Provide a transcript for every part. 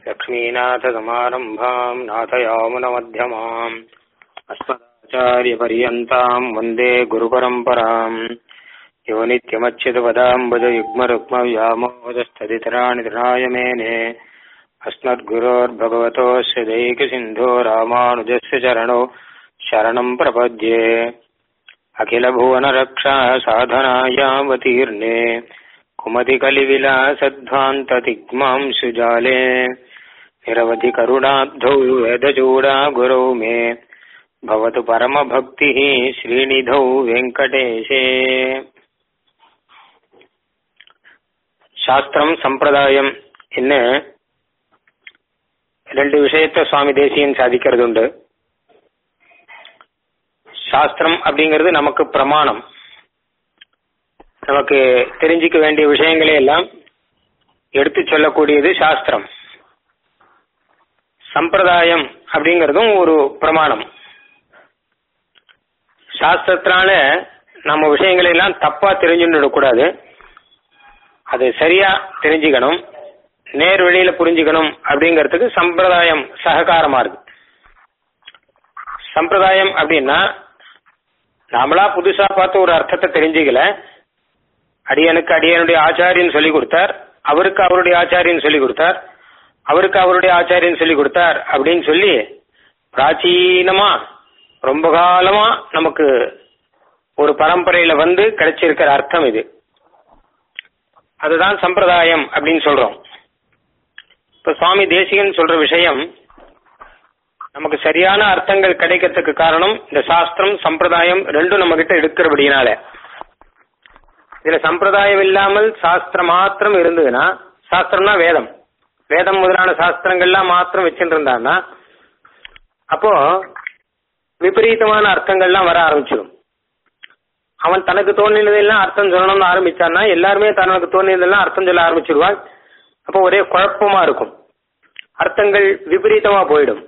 लक्ष्मीनाथसमारम्भाम् नाथयामुनमध्यमाम् अस्मदाचार्यपर्यन्ताम् वन्दे गुरुपरम्पराम् यो नित्यमच्युतपदाम्बुजयुग्मरुक्मव्यामोदस्तदितराणि तृणाय मेने अस्मद्गुरोर्भगवतोऽस्य दैकसिन्धो रामानुजस्य चरणौ शरणम् प्रपद्ये अखिलभुवनरक्षा साधनायावतीर्णे कुमतिकलिविलासध्वान्ततिग्मां सुजाले निरवधिकरुणाब्धौ वेदचूडा गुरौ मे भवतु परमभक्तिः श्रीनिधौ வெங்கடேஷே சாஸ்திரம் சம்பிரதாயம் என்ன ரெண்டு விஷயத்த சுவாமி தேசியன் சாதிக்கிறது உண்டு சாஸ்திரம் அப்படிங்கிறது நமக்கு பிரமாணம் நமக்கு தெரிஞ்சிக்க வேண்டிய விஷயங்களை எல்லாம் எடுத்து சொல்லக்கூடியது சாஸ்திரம் சம்பிரதாயம் அப்படிங்கிறதும் ஒரு பிரமாணம் சாஸ்திரத்தினால நம்ம விஷயங்களை எல்லாம் தப்பா தெரிஞ்சுட்டு கூடாது அது சரியா தெரிஞ்சுக்கணும் நேர் வழியில புரிஞ்சுக்கணும் அப்படிங்கிறதுக்கு சம்பிரதாயம் சககாரமா இருக்கு சம்பிரதாயம் அப்படின்னா நாமளா புதுசா பார்த்து ஒரு அர்த்தத்தை தெரிஞ்சுக்கல அடியனுக்கு அடியனுடைய ஆச்சாரியன் சொல்லி கொடுத்தார் அவருக்கு அவருடைய ஆச்சாரியன் சொல்லி கொடுத்தார் அவருக்கு அவருடைய ஆச்சாரியன் சொல்லி கொடுத்தார் அப்படின்னு சொல்லி பிராச்சீனமா ரொம்ப காலமா நமக்கு ஒரு பரம்பரையில வந்து கிடைச்சிருக்கிற அர்த்தம் இது அதுதான் சம்பிரதாயம் அப்படின்னு சொல்றோம் இப்ப சுவாமி தேசிகன் சொல்ற விஷயம் நமக்கு சரியான அர்த்தங்கள் கிடைக்கிறதுக்கு காரணம் இந்த சாஸ்திரம் சம்பிரதாயம் ரெண்டும் நம்ம கிட்ட எடுக்கிறபடினால இதுல சம்பிரதாயம் இல்லாமல் சாஸ்திரம் மாத்திரம் இருந்ததுன்னா சாஸ்திரம்னா வேதம் வேதம் முதலான சாஸ்திரங்கள்லாம் மாத்திரம் வச்சுட்டு இருந்தான்னா அப்போ விபரீதமான அர்த்தங்கள்லாம் வர ஆரம்பிச்சிடும் அவன் தனக்கு தோணினதெல்லாம் அர்த்தம் சொல்லணும்னு ஆரம்பிச்சான்னா எல்லாருமே தனக்கு தோணினதெல்லாம் அர்த்தம் சொல்ல ஆரம்பிச்சிருவாள் அப்போ ஒரே குழப்பமா இருக்கும் அர்த்தங்கள் விபரீதமா போயிடும்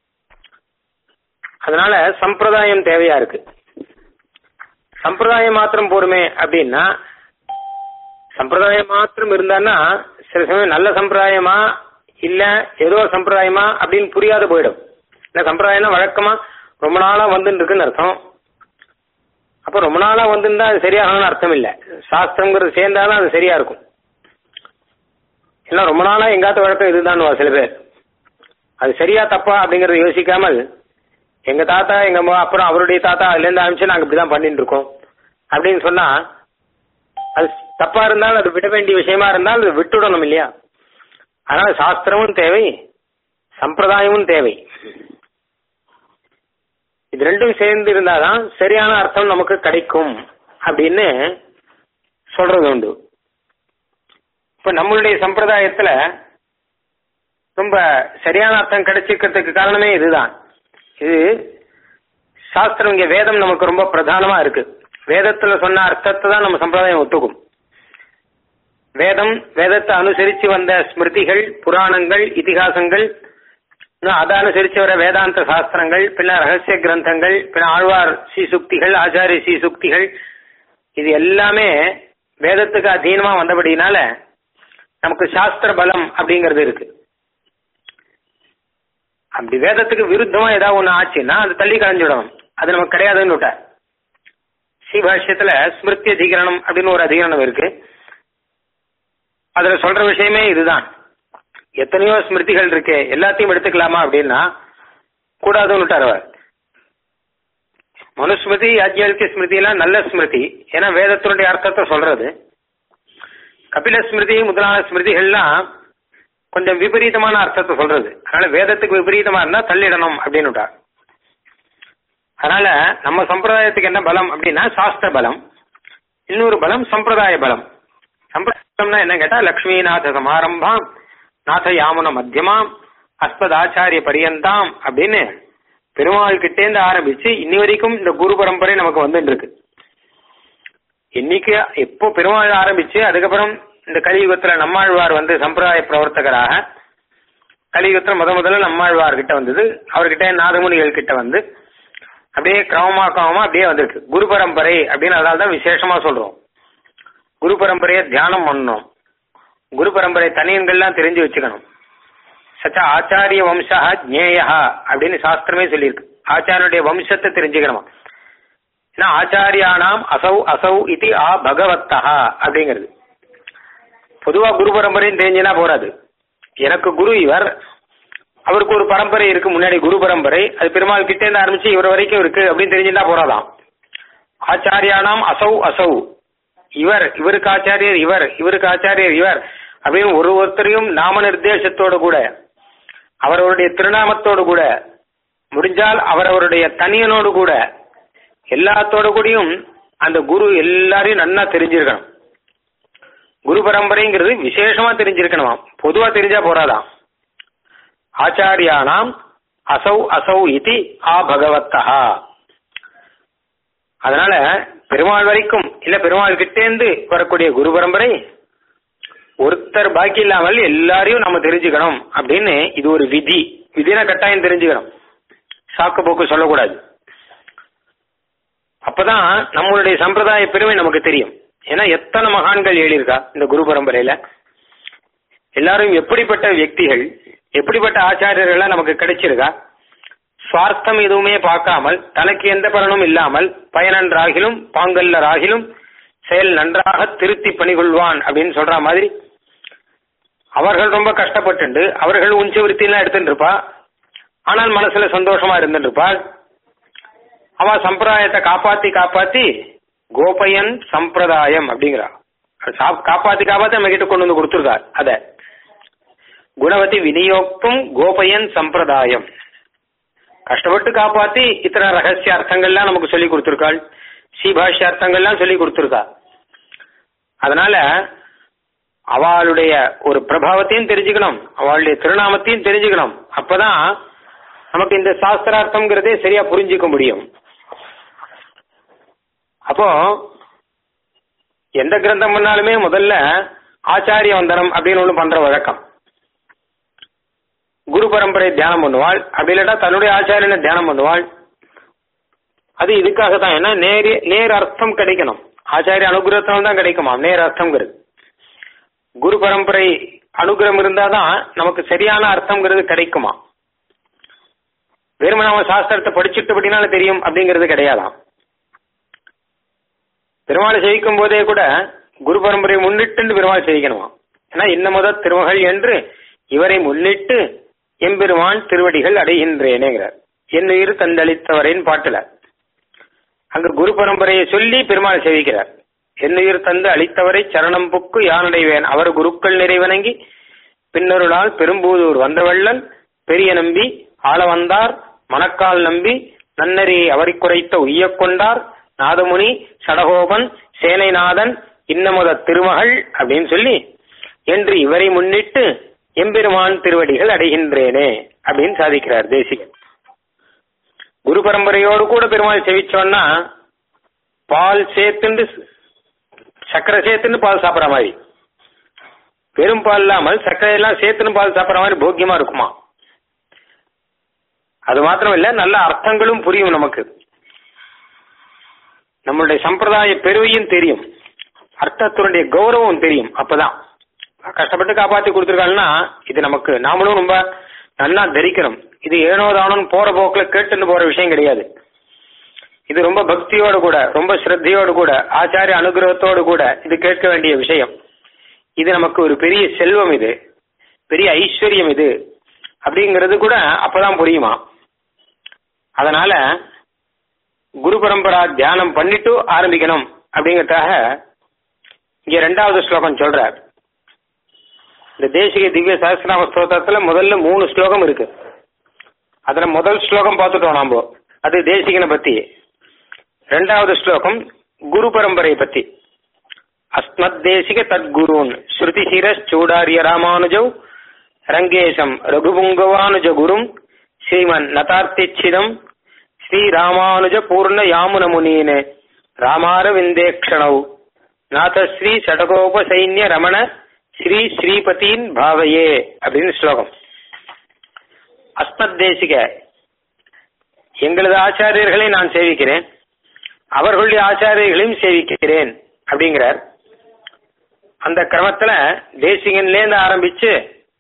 அதனால சம்பிரதாயம் தேவையா இருக்கு சம்பிரதாயம் மாத்திரம் போருமே அப்படின்னா சம்பிரதாயம் மாத்திரம் இருந்தான்னா சில சமயம் நல்ல சம்பிரதாயமா இல்ல ஏதோ சம்பிரதாயமா அப்படின்னு புரியாத போயிடும் இல்ல சம்பிரதாயம்னா வழக்கமா ரொம்ப நாளா வந்துட்டு இருக்குன்னு அர்த்தம் அப்ப ரொம்ப நாளா வந்துருந்தா அது சரியாகணும்னு அர்த்தம் இல்ல சாஸ்திரங்கிறது சேர்ந்தாதான் அது சரியா இருக்கும் எல்லாம் ரொம்ப நாளா எங்காத்த வழக்கம் இதுதான் சில பேர் அது சரியா தப்பா அப்படிங்கறத யோசிக்காமல் எங்க தாத்தா எங்க அம்மா அப்புறம் அவருடைய தாத்தா அதுல இருந்து ஆரம்பிச்சு நாங்க இப்படிதான் பண்ணிட்டு இருக்கோம் அப்படின்னு சொன்னா அது தப்பா இருந்தாலும் அது விட வேண்டிய விஷயமா இருந்தால் அது விட்டுடணும் இல்லையா அதனால சாஸ்திரமும் தேவை சம்பிரதாயமும் தேவை இது ரெண்டும் சேர்ந்து இருந்தாதான் சரியான அர்த்தம் நமக்கு கிடைக்கும் அப்படின்னு சொல்றது உண்டு இப்ப நம்மளுடைய சம்பிரதாயத்துல ரொம்ப சரியான அர்த்தம் கிடைச்சிக்கிறதுக்கு காரணமே இதுதான் இது சாஸ்திரம் இங்க வேதம் நமக்கு ரொம்ப பிரதானமா இருக்கு வேதத்துல சொன்ன அர்த்தத்தை தான் நம்ம சம்பிரதாயம் ஒத்துக்கும் வேதம் வேதத்தை அனுசரிச்சு வந்த ஸ்மிருதிகள் புராணங்கள் இதிகாசங்கள் அதை அனுசரிச்சு வர வேதாந்த சாஸ்திரங்கள் பின்ன ரகசிய கிரந்தங்கள் பின்ன ஆழ்வார் சீசுக்திகள் ஆச்சாரிய சீசுக்திகள் இது எல்லாமே வேதத்துக்கு அதீனமா வந்தபடினால நமக்கு சாஸ்திர பலம் அப்படிங்கிறது இருக்கு அப்படி வேதத்துக்கு விருத்தமா ஏதாவது ஒண்ணு ஆச்சுன்னா அது தள்ளி களைஞ்சிடணும் அது நமக்கு கிடையாதுன்னு விட்டார் ஸ்ரீபாஷ்யத்துல ஸ்மிருதி அதிகரணம் அப்படின்னு ஒரு அதிகரணம் இருக்கு அதுல சொல்ற விஷயமே இதுதான் எத்தனையோ ஸ்மிருதிகள் இருக்கு எல்லாத்தையும் எடுத்துக்கலாமா அப்படின்னா கூடாதுன்னு விட்டார் அவர் மனுஸ்மிருதி யாஜ்யாலிக்க ஸ்மிருதி எல்லாம் நல்ல ஸ்மிருதி ஏன்னா வேதத்தினுடைய அர்த்தத்தை சொல்றது கபில ஸ்மிருதி முதலான ஸ்மிருதிகள்லாம் கொஞ்சம் விபரீதமான அர்த்தத்தை சொல்றது அதனால வேதத்துக்கு விபரீதமா இருந்தா தள்ளிடணும் அப்படின்னு விட்டார் அதனால நம்ம சம்பிரதாயத்துக்கு என்ன பலம் அப்படின்னா சாஸ்திர பலம் இன்னொரு பலம் சம்பிரதாய பலம் சம்பிரதாயம்னா என்ன கேட்டா லக்ஷ்மிநாத சமாரம்பாம் நாத யாமுன மத்தியமாம் அஸ்மதாச்சாரிய பரியந்தாம் அப்படின்னு பெருமாள் கிட்டேந்து ஆரம்பிச்சு இன்னி வரைக்கும் இந்த குரு பரம்பரை நமக்கு வந்துட்டு இருக்கு இன்னைக்கு எப்போ பெருமாள் ஆரம்பிச்சு அதுக்கப்புறம் இந்த கலியுகத்துல நம்மாழ்வார் வந்து சம்பிரதாய பிரவர்த்தகராக கலியுகத்துல முத முதல்ல நம்மாழ்வார் கிட்ட வந்தது அவர்கிட்ட நாதமுனிகள் கிட்ட வந்து அப்படியே கிரமமா கிரமமா அப்படியே வந்திருக்கு குரு பரம்பரை அப்படின்னு அதனால தான் விசேஷமா சொல்றோம் குரு பரம்பரையை தியானம் பண்ணணும் குரு பரம்பரை தனியன்கள்லாம் தெரிஞ்சு வச்சுக்கணும் சச்ச ஆச்சாரிய வம்சா ஜேயா அப்படின்னு சாஸ்திரமே சொல்லியிருக்கு ஆச்சாரியனுடைய வம்சத்தை தெரிஞ்சுக்கணுமா ஏன்னா ஆச்சாரியானாம் அசௌ அசௌ இது ஆ பகவத்தா அப்படிங்கிறது பொதுவா குரு பரம்பரைன்னு தெரிஞ்சுனா போறாது எனக்கு குரு இவர் அவருக்கு ஒரு பரம்பரை இருக்கு முன்னாடி குரு பரம்பரை அது பெருமாள் கிட்டே இருந்து ஆரம்பிச்சு இவர் வரைக்கும் இருக்கு அப்படின்னு தெரிஞ்சுட்டா போறாதாம் ஆச்சாரியானாம் அசௌ அசௌ இவர் இவருக்கு ஆச்சாரியர் இவர் இவருக்கு ஆச்சாரியர் இவர் அப்படின்னு ஒரு ஒருத்தரையும் நாம நிர்தேசத்தோடு கூட அவரவருடைய திருநாமத்தோடு கூட முடிஞ்சால் அவரவருடைய தனியனோடு கூட எல்லாத்தோடு கூடயும் அந்த குரு எல்லாரையும் நன்னா தெரிஞ்சிருக்கணும் குரு பரம்பரைங்கிறது விசேஷமா தெரிஞ்சிருக்கணுமா பொதுவா தெரிஞ்சா போறாதாம் ஆச்சாரியானாம் அசௌ அசௌ இது ஆ பகவத்தா அதனால பெருமாள் வரைக்கும் இல்ல பெருமாள் கிட்டேந்து வரக்கூடிய குரு பரம்பரை ஒருத்தர் பாக்கி இல்லாமல் எல்லாரையும் நம்ம தெரிஞ்சுக்கணும் அப்படின்னு இது ஒரு விதி விதினா கட்டாயம் தெரிஞ்சுக்கணும் சாக்கு போக்கு சொல்லக்கூடாது அப்பதான் நம்மளுடைய சம்பிரதாய பெருமை நமக்கு தெரியும் ஏன்னா எத்தனை மகான்கள் எழுதியிருக்கா இந்த குரு பரம்பரையில எல்லாரும் எப்படிப்பட்ட వ్యక్తిகள் எப்படிப்பட்ட ஆச்சாரியர்கள்லாம் நமக்கு கிடைச்சிருக்கா சுவார்த்தம் எதுவுமே பார்க்காமல் தனக்கு எந்த பலனும் இல்லாமல் பயனன்றாகிலும் பாங்கல்லராகிலும் செயல் நன்றாக திருத்தி பணிகொள்வான் அப்படின்னு சொல்ற மாதிரி அவர்கள் ரொம்ப கஷ்டப்பட்டு அவர்கள் உஞ்ச விருத்திலாம் எடுத்துட்டு இருப்பா ஆனால் மனசுல சந்தோஷமா இருந்துட்டு இருப்பாள் அவ சம்பிரதாயத்தை காப்பாத்தி காப்பாத்தி கோபயன் சம்பிரதாயம் அப்படிங்கிறா காப்பாத்தி காப்பாத்தி நம்ம கிட்ட கொண்டு வந்து கொடுத்துருக்கார் அத குணவதி விநியோக்தும் கோபயன் சம்பிரதாயம் கஷ்டப்பட்டு காப்பாத்தி இத்தனை ரகசிய அர்த்தங்கள்லாம் நமக்கு சொல்லி கொடுத்துருக்காள் ஸ்ரீபாஷ்ய அர்த்தங்கள்லாம் சொல்லி கொடுத்துருக்கா அதனால அவளுடைய ஒரு பிரபாவத்தையும் தெரிஞ்சுக்கணும் அவளுடைய திருநாமத்தையும் தெரிஞ்சுக்கணும் அப்பதான் நமக்கு இந்த சாஸ்திரார்த்தம்ங்கிறதே சரியா புரிஞ்சுக்க முடியும் அப்போ எந்த கிரந்தம் பண்ணாலுமே முதல்ல ஆச்சாரிய வந்தனம் அப்படின்னு ஒண்ணு பண்ற வழக்கம் குரு பரம்பரை தியானம் பண்ணுவாள் அப்படி இல்லாட்டா தன்னுடைய ஆச்சாரியனை தியானம் பண்ணுவாள் அது இதுக்காக தான் ஏன்னா நேர் நேர் அர்த்தம் கிடைக்கணும் ஆச்சாரிய அனுகிரகத்தினால தான் கிடைக்குமா நேர் அர்த்தம்ங்கிறது குரு பரம்பரை அனுகிரகம் இருந்தாதான் நமக்கு சரியான அர்த்தம்ங்கிறது கிடைக்குமா வெறும நாம சாஸ்திரத்தை படிச்சுட்டபடினால தெரியும் அப்படிங்கிறது கிடையாதாம் பெருமாளை சேவிக்கும் போதே கூட குரு பரம்பரை முன்னிட்டு பெருமாள் சேவிக்கணுமா ஏன்னா இன்ன முத திருமகள் என்று இவரை முன்னிட்டு எம்பெருமான் திருவடிகள் அடைகின்றேனேங்கிறார் என்னுயிர் தந்தளித்தவரின் பாட்டுல அங்க குரு பரம்பரையை சொல்லி பெருமாள் சேவிக்கிறார் என்னுயிர் தந்து அளித்தவரை சரணம் புக்கு யானடைவேன் அவர் குருக்கள் நிறைவணங்கி பின்னொருளால் பெரும்பூதூர் வந்தவள்ளல் பெரிய நம்பி ஆள வந்தார் மணக்கால் நம்பி நன்னறி அவரை குறைத்த உய்யக் கொண்டார் நாதமுனி சடகோபன் சேனைநாதன் இன்னமுத திருமகள் அப்படின்னு சொல்லி என்று இவரை முன்னிட்டு எம்பெருமான் திருவடிகள் அடைகின்றேனே அப்படின்னு சாதிக்கிறார் தேசிகன் குரு பரம்பரையோடு கூட பெருமாள் செவிச்சோன்னா பால் சேர்த்துண்டு சர்க்கரை சேர்த்துன்னு பால் சாப்பிட்ற மாதிரி வெறும் பால் இல்லாமல் சர்க்கரை எல்லாம் சேர்த்துன்னு பால் சாப்பிட்ற மாதிரி போக்கியமா இருக்குமா அது மாத்திரம் இல்ல நல்ல அர்த்தங்களும் புரியும் நமக்கு நம்மளுடைய சம்பிரதாய பெருமையும் தெரியும் அர்த்தத்தினுடைய கௌரவம் தெரியும் அப்பதான் கஷ்டப்பட்டு காப்பாத்தி கொடுத்துருக்காங்கன்னா இது நமக்கு நாமளும் ரொம்ப நல்லா தரிக்கணும் இது ஏனோ தானோன்னு போற போக்குல கேட்டுன்னு போற விஷயம் கிடையாது இது ரொம்ப பக்தியோடு கூட ரொம்ப ஸ்ரத்தையோடு கூட ஆச்சாரிய அனுகிரகத்தோடு கூட இது கேட்க வேண்டிய விஷயம் இது நமக்கு ஒரு பெரிய செல்வம் இது பெரிய ஐஸ்வர்யம் இது அப்படிங்கிறது கூட அப்பதான் புரியுமா அதனால குரு பரம்பரா தியானம் பண்ணிட்டு ஆரம்பிக்கணும் அப்படிங்கறதுக்காக இங்க ரெண்டாவது ஸ்லோகம் சொல்றார் இந்த தேசிக திவ்ய சகசிரநாம ஸ்தோத்திரத்துல முதல்ல மூணு ஸ்லோகம் இருக்கு அதுல முதல் ஸ்லோகம் பார்த்துட்டோம் நாம அது தேசிகனை பத்தி ரெண்டாவது ஸ்லோகம் குரு பரம்பரை பத்தி அஸ்மத் தேசிக தத்குருன் ஸ்ருதி சூடாரிய ராமானுஜௌ ரங்கேசம் ரகுபுங்கவானுஜ குரும் ஸ்ரீமன் நதார்த்திச்சிதம் ஸ்ரீ ராமானுஜ பூர்ண யாமுன முனீன் ராமாரவிந்தேக்ஷணௌ நாதஸ்ரீ சடகோப சைன்ய ரமண ஸ்ரீ ஸ்ரீபதியின் பாவையே அப்படின்னு ஸ்லோகம் அஸ்மத் தேசிக எங்களது ஆச்சாரியர்களை நான் சேவிக்கிறேன் அவர்களுடைய ஆச்சாரியர்களையும் சேவிக்கிறேன் அப்படிங்கிறார் அந்த கிரமத்துல தேசிகன்லேருந்து ஆரம்பிச்சு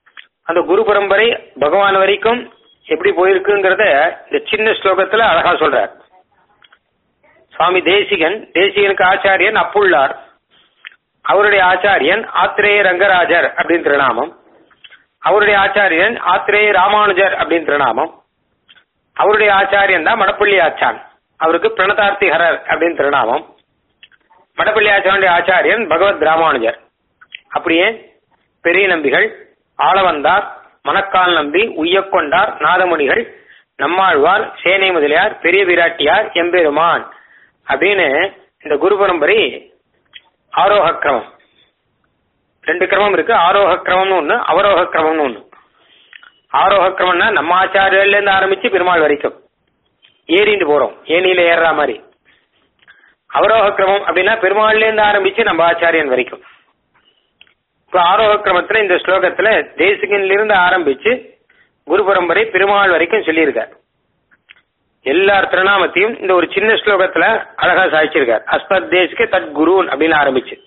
அந்த குரு பரம்பரை பகவான் வரைக்கும் எப்படி போயிருக்குங்கிறத இந்த சின்ன ஸ்லோகத்துல அழகா சொல்றார் சுவாமி தேசிகன் தேசிகனுக்கு ஆச்சாரியன் அப்புள்ளார் அவருடைய ஆச்சாரியன் ஆத்திரேய ரங்கராஜர் அப்படின்னு திருநாமம் அவருடைய ஆச்சாரியன் ஆத்திரேய ராமானுஜர் அப்படின்னு திருநாமம் அவருடைய ஆச்சாரியன் தான் மடப்பள்ளி ஆச்சான் அவருக்கு பிரணதார்த்திஹரர் அப்படின்னு திருநாமம் மடப்பள்ளி ஆச்சானுடைய ஆச்சாரியன் பகவத் ராமானுஜர் அப்படியே பெரிய நம்பிகள் ஆளவந்தார் மணக்கால் நம்பி உய்யக்கொண்டார் நாதமுனிகள் நம்மாழ்வார் சேனை முதலியார் பெரிய விராட்டியார் எம்பெருமான் அப்படின்னு இந்த குரு பரம்பரை ஆரோக கிரமம் ரெண்டு கிரமம் இருக்கு ஆரோக கிரமம்னு ஒண்ணு அவரோக கிரமம்னு ஒண்ணு ஆரோக கிரமம்னா நம்ம ஆச்சாரியர்ல இருந்து ஆரம்பிச்சு பெருமாள் வரைக்கும் ஏறிண்டு போறோம் ஏனியில ஏறுற மாதிரி அவரோக கிரமம் அப்படின்னா பெருமாள்ல இருந்து ஆரம்பிச்சு நம்ம ஆச்சாரியன் வரைக்கும் இப்ப ஆரோக கிரமத்துல இந்த ஸ்லோகத்துல தேசிகன்ல இருந்து ஆரம்பிச்சு குரு பரம்பரை பெருமாள் வரைக்கும் சொல்லியிருக்கார் எல்லார் திருநாமத்தையும் இந்த ஒரு சின்ன ஸ்லோகத்துல அழகா சாதிச்சிருக்கார் அஸ்மத் தேசிக தத் குருன் அப்படின்னு ஆரம்பிச்சு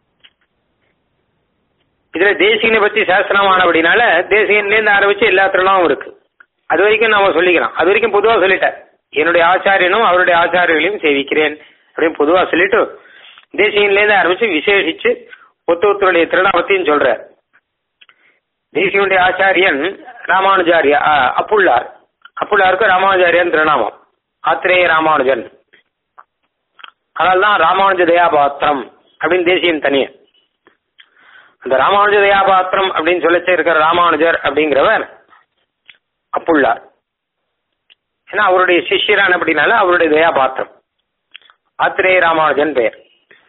இதுல தேசிகனை பத்தி சாஸ்திரமானபடினால தேசிகன்ல இருந்து ஆரம்பிச்சு எல்லா திருநாமும் இருக்கு அது வரைக்கும் நாம சொல்லிக்கலாம் அது வரைக்கும் பொதுவா சொல்லிட்டேன் என்னுடைய ஆச்சாரியனும் அவருடைய ஆச்சாரியர்களையும் சேவிக்கிறேன் அப்படின்னு பொதுவா சொல்லிட்டு தேசிகன்ல இருந்து ஆரம்பிச்சு விசேஷிச்சு ஒத்து ஒருத்தருடைய திருநாமத்தையும் சொல்ற தேசியனுடைய ஆச்சாரியன் ராமானுஜாரிய அ- அப்புள்ளார் அப்புள்ளாருக்கு ராமானுஜாரியன் திருநாமம் ஆத்திரேய ராமானுஜன் அதனால்தான் ராமானுஜ தயாபாத்திரம் அப்படின்னு தேசியம் தனிய அந்த ராமானுஜ தயாபாத்திரம் அப்படின்னு சொல்லச்சே இருக்கிற ராமானுஜர் அப்படிங்கிறவர் அப்புள்ளார் ஏன்னா அவருடைய சிஷ்யரான அப்படின்னால அவருடைய தயாபாத்திரம் ஆத்திரேய ராமானுஜன் பெயர்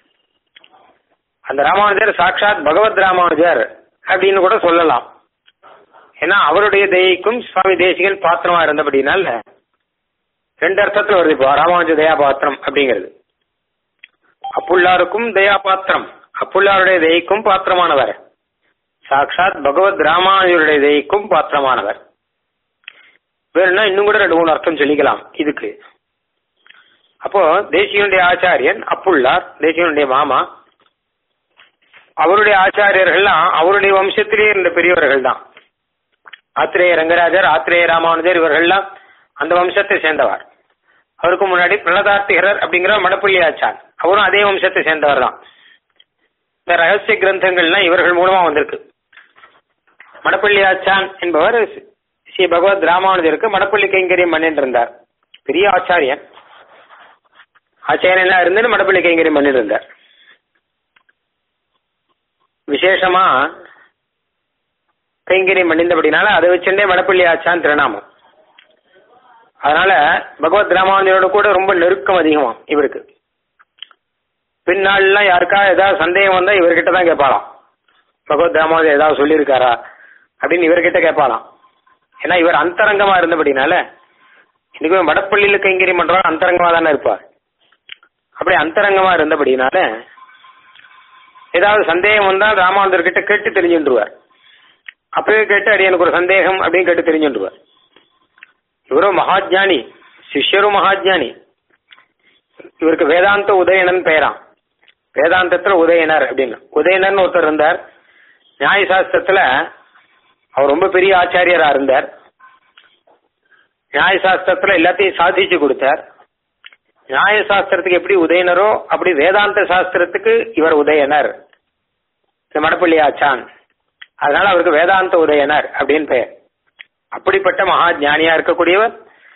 அந்த ராமானுஜர் சாட்சாத் பகவத் ராமானுஜர் அப்படின்னு கூட சொல்லலாம் ஏன்னா அவருடைய தயைக்கும் சுவாமி தேசிகன் பாத்திரமா இருந்தபடினால ரெண்டு அர்த்தத்துல வருது இப்போ ராமானுஜ தயா பாத்திரம் அப்படிங்கிறது அப்புள்ளாருக்கும் தயா பாத்திரம் அப்புள்ளாருடைய தயைக்கும் பாத்திரமானவர் சாட்சாத் பகவத் ராமானுஜருடைய தயைக்கும் பாத்திரமானவர் வேணும்னா இன்னும் கூட ரெண்டு மூணு அர்த்தம் சொல்லிக்கலாம் இதுக்கு அப்போ தேசியனுடைய ஆச்சாரியன் அப்புள்ளார் தேசியனுடைய மாமா அவருடைய ஆச்சாரியர்கள்லாம் அவருடைய வம்சத்திலேயே இருந்த பெரியவர்கள் தான் ஆத்திரேய ரங்கராஜர் ஆத்திரேய ராமானுஜர் இவர்கள்லாம் அந்த வம்சத்தை சேர்ந்தவர் அவருக்கு முன்னாடி பிரலதார்த்திகரர் அப்படிங்கிற மடப்பள்ளி ஆச்சான் அவரும் அதே வம்சத்தை சேர்ந்தவர் தான் இந்த ரகசிய கிரந்தங்கள்லாம் இவர்கள் மூலமா வந்திருக்கு மடப்பள்ளி ஆச்சான் என்பவர் ஸ்ரீ பகவத் ராமானுஜருக்கு மடப்பள்ளி கைங்கரியம் பண்ணிட்டு இருந்தார் பெரிய ஆச்சாரியன் ஆச்சாரியனா இருந்து மடப்பள்ளி கைங்கரியம் பண்ணிட்டு இருந்தார் விசேஷமா கைங்கரியம் பண்ணிந்தபடினால அதை வச்சுட்டே மடப்பள்ளி ஆச்சான் திருநாமம் அதனால பகவத் ராமானுஜரோட கூட ரொம்ப நெருக்கம் அதிகமாம் இவருக்கு பின்னாள்லாம் யாருக்கா ஏதாவது சந்தேகம் வந்தா இவர்கிட்ட தான் கேட்பாளாம் பகவத் ராமானுஜர் ஏதாவது சொல்லியிருக்காரா அப்படின்னு இவர்கிட்ட கேட்பாளாம் ஏன்னா இவர் அந்தரங்கமா இருந்தபடினால இன்னைக்கு மடப்பள்ளியில கைங்கரியம் பண்றவங்க அந்தரங்கமா தானே இருப்பார் அப்படி அந்தரங்கமா இருந்தபடினால ஏதாவது சந்தேகம் வந்தா ராமானுஜர் கிட்ட கேட்டு தெரிஞ்சுட்டுருவார் அப்பவே கேட்டு அடி எனக்கு ஒரு சந்தேகம் அப்படின்னு கேட்டு தெரிஞ்சுட்டுருவார் இவரும் மகாஜானி சிஷ்யரும் மகாஜானி இவருக்கு வேதாந்த உதயணன் பெயராம் வேதாந்தத்துல உதயனர் அப்படின்னு உதயணன் ஒருத்தர் இருந்தார் நியாய சாஸ்திரத்துல அவர் ரொம்ப பெரிய ஆச்சாரியரா இருந்தார் நியாய சாஸ்திரத்துல எல்லாத்தையும் சாதிச்சு கொடுத்தார் நியாய சாஸ்திரத்துக்கு எப்படி உதயனரோ அப்படி வேதாந்த சாஸ்திரத்துக்கு இவர் உதயனர் இந்த மடப்பள்ளி ஆச்சான் அதனால அவருக்கு வேதாந்த உதயனர் அப்படின்னு பெயர் அப்படிப்பட்ட மகா ஞானியா இருக்கக்கூடியவர்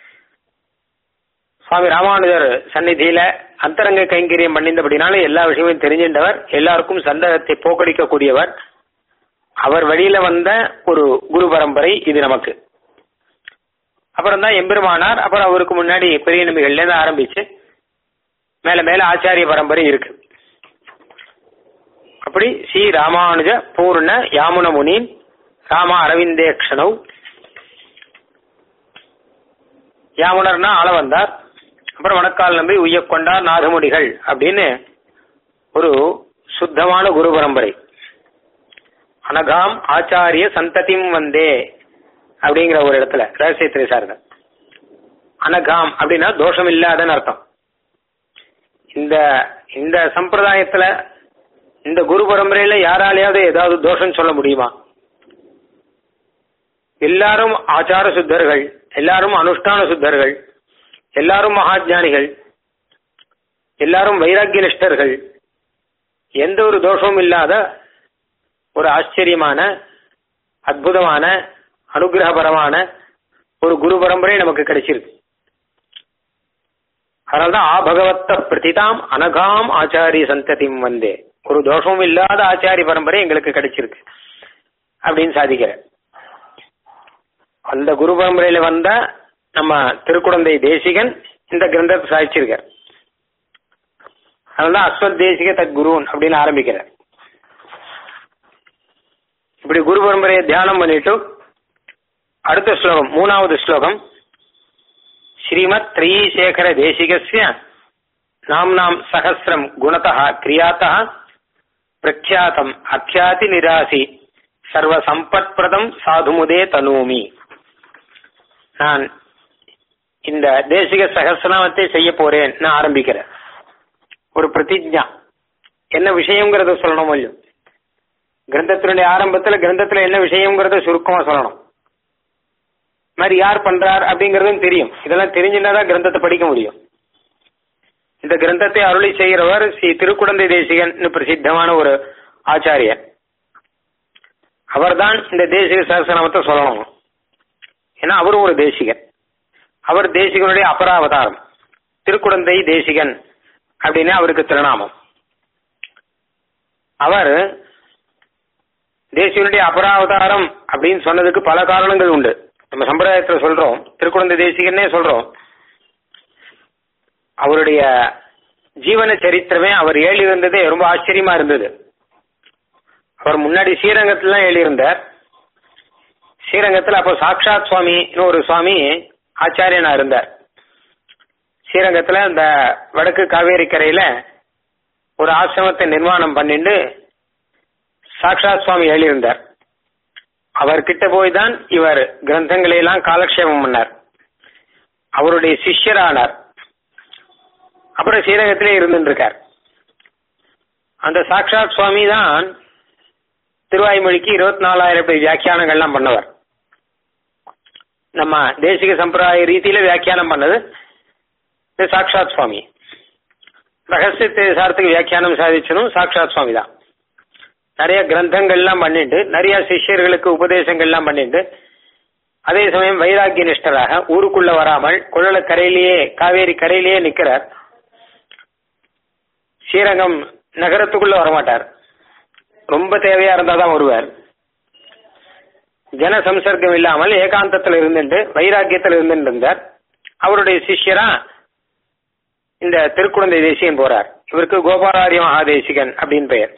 சுவாமி ராமானுஜர் சந்நிதியில அந்தரங்க கைங்கரியம் பண்ணிந்தபடினால எல்லா விஷயமும் தெரிஞ்சின்றவர் எல்லாருக்கும் சந்தேகத்தை போக்கடிக்கக்கூடியவர் அவர் வழியில வந்த ஒரு குரு பரம்பரை இது நமக்கு அப்புறம் தான் எம்பெருமானார் அப்புறம் அவருக்கு முன்னாடி பெரிய நம்பிகள்ல இருந்து ஆரம்பிச்சு மேல மேல ஆச்சாரிய பரம்பரை இருக்கு அப்படி ஸ்ரீ ராமானுஜ பூர்ண யாமுன முனின் ராம அரவிந்தேக்ஷணவ் யாமுனர்னா ஆள வந்தார் அப்புறம் வணக்கால் நம்பி உய்யக்கொண்டார் நாதமுடிகள் அப்படின்னு ஒரு சுத்தமான குரு பரம்பரை அனகாம் ஆச்சாரிய சந்ததிம் வந்தே அப்படிங்கிற ஒரு இடத்துல ரகசியத்திரை சார்கள் அனகாம் அப்படின்னா தோஷம் இல்லாதன்னு அர்த்தம் இந்த இந்த சம்பிரதாயத்துல இந்த குரு பரம்பரையில யாராலையாவது ஏதாவது தோஷம் சொல்ல முடியுமா எல்லாரும் ஆச்சார சுத்தர்கள் எல்லாரும் அனுஷ்டான சுத்தர்கள் எல்லாரும் மகாஜானிகள் எல்லாரும் வைராக்கிய நிஷ்டர்கள் எந்த ஒரு தோஷமும் இல்லாத ஒரு ஆச்சரியமான அற்புதமான அனுகிரகபரமான ஒரு குரு பரம்பரை நமக்கு கிடைச்சிருக்கு அதனால்தான் ஆபகவத்த பிரதிதாம் அனகாம் ஆச்சாரிய சந்ததியும் வந்தே ஒரு தோஷமும் இல்லாத ஆச்சாரிய பரம்பரை எங்களுக்கு கிடைச்சிருக்கு அப்படின்னு சாதிக்கிற அந்த குரு பரம்பரையில வந்த நம்ம திருக்குழந்தை தேசிகன் இந்த கிரந்தத்தை சாதிச்சிருக்கார் அதனால அஸ்வத் தேசிக தத் குருவன் அப்படின்னு ஆரம்பிக்கிறார் இப்படி குரு பரம்பரையை தியானம் பண்ணிட்டு அடுத்த ஸ்லோகம் மூணாவது ஸ்லோகம் ஸ்ரீமத் த்ரயீசேகர தேசிகஸ்ய நாம்னாம் சகசிரம் குணதः கிரியாத்தः பிரக்யாத்தம் அக்யாதி நிராசி சர்வ சம்பத்பிரதம் சாதுமுதே தனூமி நான் இந்த தேசிக சகசிரநாமத்தை செய்ய போறேன் நான் ஆரம்பிக்கிறேன் ஒரு பிரதிஜா என்ன விஷயங்கிறத சொல்லணும் இல்லையோ கிரந்தத்தினுடைய ஆரம்பத்துல கிரந்தத்துல என்ன விஷயங்கிறத சுருக்கமா சொல்லணும் மாதிரி யார் பண்றார் அப்படிங்கறதும் தெரியும் இதெல்லாம் தெரிஞ்சுதான் கிரந்தத்தை படிக்க முடியும் இந்த கிரந்தத்தை அருளி செய்கிறவர் ஸ்ரீ திருக்குடந்தை தேசிகன் பிரசித்தமான ஒரு ஆச்சாரியர் அவர்தான் இந்த தேசிக சகசநாமத்தை சொல்லணும் ஏன்னா அவரும் ஒரு தேசிகன் அவர் தேசிகனுடைய அபராவதாரம் திருக்குடந்தை தேசிகன் அப்படின்னு அவருக்கு திருநாமம் அவர் தேசிகனுடைய அபராவதாரம் அப்படின்னு சொன்னதுக்கு பல காரணங்கள் உண்டு நம்ம சம்பிரதாயத்துல சொல்றோம் திருக்குழந்தை தேசிகன்னே சொல்றோம் அவருடைய ஜீவன சரித்திரமே அவர் எழுதியிருந்ததே ரொம்ப ஆச்சரியமா இருந்தது அவர் முன்னாடி ஸ்ரீரங்கத்துல தான் எழுதியிருந்தார் ஸ்ரீரங்கத்துல அப்போ சாக்ஷாத் சுவாமின்னு ஒரு சுவாமி ஆச்சாரியனா இருந்தார் ஸ்ரீரங்கத்துல இந்த வடக்கு காவேரி கரையில ஒரு ஆசிரமத்தை நிர்மாணம் பண்ணிட்டு சாக்ஷாத் சுவாமி எழுதியிருந்தார் அவர்கிட்ட போய் தான் இவர் கிரந்தங்களை எல்லாம் காலக்ஷேபம் பண்ணார் அவருடைய சிஷ்யரானார் அப்புறம் ஸ்ரீரங்கத்திலே இருந்துருக்கார் அந்த சாக்ஷாத் சுவாமி தான் திருவாய்மொழிக்கு இருபத்தி நாலாயிரம் பேர் வியாக்கியானங்கள்லாம் பண்ணவர் நம்ம தேசிக சம்பிரதாய ரீதியில வியாக்கியானம் பண்ணது இந்த சாக்ஷாத் சுவாமி ரகசியத்தை சாரத்துக்கு வியாக்கியானம் சாதிச்சதும் சாக்ஷாத் சுவாமி தான் நிறைய கிரந்தங்கள்லாம் பண்ணிட்டு நிறைய சிஷ்யர்களுக்கு உபதேசங்கள்லாம் பண்ணிட்டு அதே சமயம் வைராக்கிய நிஷ்டராக ஊருக்குள்ள வராமல் குழல கரையிலேயே காவேரி கரையிலேயே நிக்கிறார் ஸ்ரீரங்கம் நகரத்துக்குள்ள வரமாட்டார் ரொம்ப தேவையா இருந்தா தான் வருவார் ஜன சம்சர்க்கம் இல்லாமல் ஏகாந்தத்தில் இருந்துட்டு வைராக்கியத்தில் இருந்துட்டு இருந்தார் அவருடைய சிஷ்யரா இந்த திருக்குழந்தை தேசிகன் போறார் இவருக்கு கோபாலாரிய மகாதேசிகன் அப்படின்னு பெயர்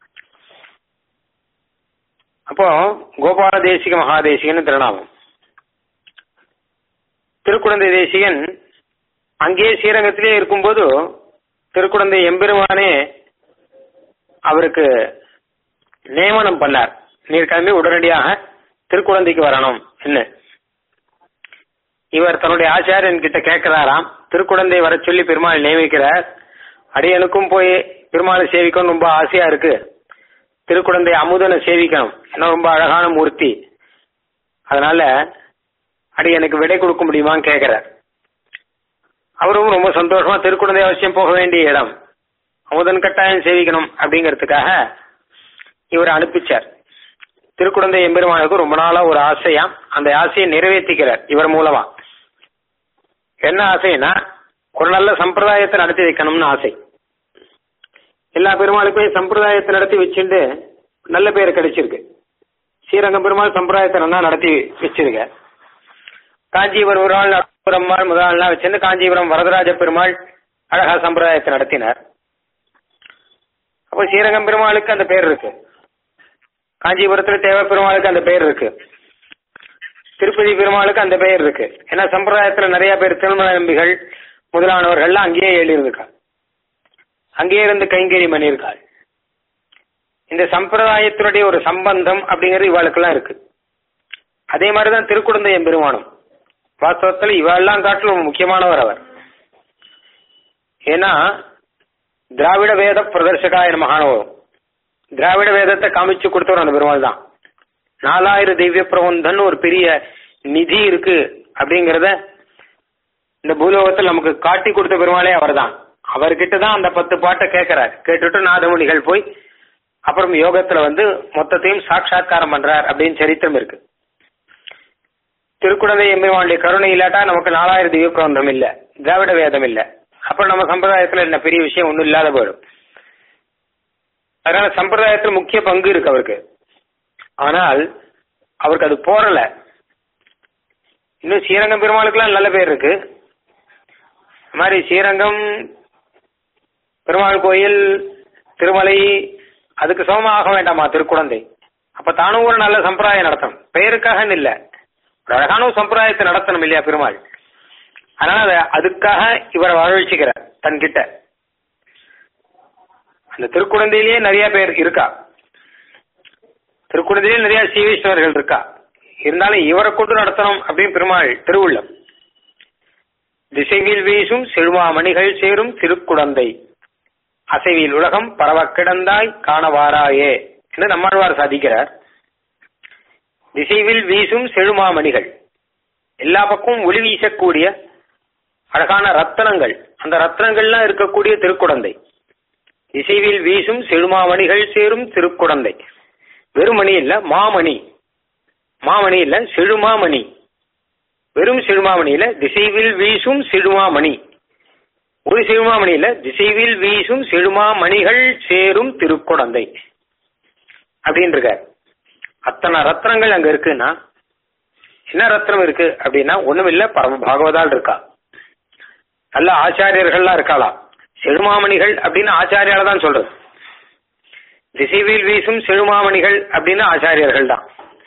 அப்போ கோபால தேசிக மகாதேசிகன் திருநாமம் திருக்குழந்தை தேசிகன் அங்கேயே ஸ்ரீரங்கத்திலே இருக்கும்போது திருக்குழந்தை எம்பெருமானே அவருக்கு நியமனம் பண்ணார் நீர் கிளம்பி உடனடியாக திருக்குழந்தைக்கு வரணும் என்ன இவர் தன்னுடைய ஆச்சாரியன் கிட்ட கேட்கிறாராம் திருக்குழந்தை வர சொல்லி பெருமாள் நியமிக்கிறார் அடியனுக்கும் போய் பெருமாளை சேவிக்கணும் ரொம்ப ஆசையா இருக்கு திருக்குழந்தை அமுதனை சேவிக்கணும் ஏன்னா ரொம்ப அழகான மூர்த்தி அதனால அடி எனக்கு விடை கொடுக்க முடியுமான்னு கேட்கிறார் அவரும் ரொம்ப சந்தோஷமா திருக்குழந்தை அவசியம் போக வேண்டிய இடம் அமுதன் கட்டாயம் சேவிக்கணும் அப்படிங்கிறதுக்காக இவர் அனுப்பிச்சார் திருக்குழந்தை எம்பெருமானுக்கு ரொம்ப நாளா ஒரு ஆசையா அந்த ஆசையை நிறைவேற்றிக்கிறார் இவர் மூலமா என்ன ஆசைனா ஒரு நல்ல சம்பிரதாயத்தை நடத்தி வைக்கணும்னு ஆசை எல்லா பெருமாளுக்குமே சம்பிரதாயத்தை நடத்தி வச்சுட்டு நல்ல பேர் கிடைச்சிருக்கு ஸ்ரீரங்கம் பெருமாள் சம்பிரதாயத்தை நல்லா நடத்தி வச்சிருக்க காஞ்சிபுரம் ஒரு நாள் பெருமாள் முதல் நாள்லாம் வச்சிருந்து காஞ்சிபுரம் வரதராஜ பெருமாள் அழகா சம்பிரதாயத்தை நடத்தினார் அப்போ ஸ்ரீரங்கம் பெருமாளுக்கு அந்த பேர் இருக்கு காஞ்சிபுரத்துல தேவ பெருமாளுக்கு அந்த பெயர் இருக்கு திருப்பதி பெருமாளுக்கு அந்த பெயர் இருக்கு ஏன்னா சம்பிரதாயத்துல நிறைய பேர் திருமண நம்பிகள் முதலானவர்கள்லாம் அங்கேயே எழுதியிருக்கா அங்கேயே இருந்து கைங்கறி பண்ணியிருக்காள் இந்த சம்பிரதாயத்தினுடைய ஒரு சம்பந்தம் அப்படிங்கிறது இவாளுக்கெல்லாம் இருக்கு அதே மாதிரிதான் திருக்குழந்தை பெருமானம் வாஸ்தவத்தில் இவாளெல்லாம் காட்டிலும் முக்கியமானவர் அவர் ஏன்னா திராவிட வேத பிரதர்சகாய மகானவரும் திராவிட வேதத்தை காமிச்சு கொடுத்தவர் அந்த பெருமாள் தான் நாலாயிரம் திவ்ய பிரபந்தன் ஒரு பெரிய நிதி இருக்கு அப்படிங்கறத இந்த பூலோகத்தில் நமக்கு காட்டி கொடுத்த பெருமாளே அவர்தான் அவர்கிட்ட தான் அந்த பத்து பாட்டை கேட்கிறார் கேட்டுட்டு நாதமுனிகள் போய் அப்புறம் யோகத்துல வந்து மொத்தத்தையும் சாட்சா்காரம் பண்றார் அப்படின்னு சரித்திரம் இருக்கு திருக்குழந்தை எம்பெருமானுடைய கருணை இல்லாட்டா நமக்கு நாலாயிரம் திவ்ய பிரபந்தம் இல்ல திராவிட வேதம் இல்ல அப்ப நம்ம சம்பிரதாயத்துல என்ன பெரிய விஷயம் ஒண்ணும் இல்லாத போயிடும் அதனால சம்பிரதாயத்துல முக்கிய பங்கு இருக்கு அவருக்கு ஆனால் அவருக்கு அது போறல இன்னும் ஸ்ரீரங்கம் பெருமாளுக்கெல்லாம் நல்ல பேர் இருக்கு இந்த மாதிரி ஸ்ரீரங்கம் பெருமாள் கோயில் திருமலை அதுக்கு சமமா ஆக வேண்டாமா திருக்குழந்தை அப்ப தானும் ஒரு நல்ல சம்பிரதாயம் நடத்தணும் பெயருக்காக இல்ல ஒரு அழகான ஒரு சம்பிரதாயத்தை நடத்தணும் இல்லையா பெருமாள் அதனால அத- அதுக்காக இவரை வரவழைச்சுக்கிறார் தன்கிட்ட அந்த திருக்குழந்தையிலேயே நிறைய பேர் இருக்கா திருக்குழந்தையிலே நிறைய சீவீஸ்வரர்கள் இருக்கா இருந்தாலும் இவரை கொண்டு நடத்தணும் அப்படின்னு பெருமாள் திருவுள்ளம் திசைவில் வீசும் செழுமாமணிகள் சேரும் திருக்குழந்தை அசைவில் உலகம் பரவ கிடந்தாய் காணவாராயே என்று நம்மாழ்வார் சாதிக்கிறார் திசைவில் வீசும் செழுமாமணிகள் எல்லா பக்கமும் ஒளி வீசக்கூடிய அழகான ரத்தனங்கள் அந்த ரத்தனங்கள்லாம் இருக்கக்கூடிய திருக்குழந்தை திசைவில் வீசும் செழுமாமணிகள் சேரும் திருக்குழந்தை வெறும் மணி இல்ல மாமணி மாமணி இல்ல செழுமாமணி வெறும் செழுமாமணியில திசைவில் வீசும் செழுமாமணி ஒரு செழுமாமணியில திசைவில் வீசும் செழுமாமணிகள் சேரும் திருக்குழந்தை அப்படின்னு இருக்கார் அத்தனை ரத்னங்கள் அங்க இருக்குன்னா என்ன ரத்னம் இருக்கு அப்படின்னா ஒண்ணுமில்ல பரம பாகவதால் இருக்கா நல்ல ஆச்சாரியர்கள்லாம் இருக்காளாம் செழுமாமணிகள் அப்படின்னு ஆச்சாரியால தான் சொல்றது திசைவில் வீசும் செழுமாமணிகள் அப்படின்னு ஆச்சாரியர்கள் தான்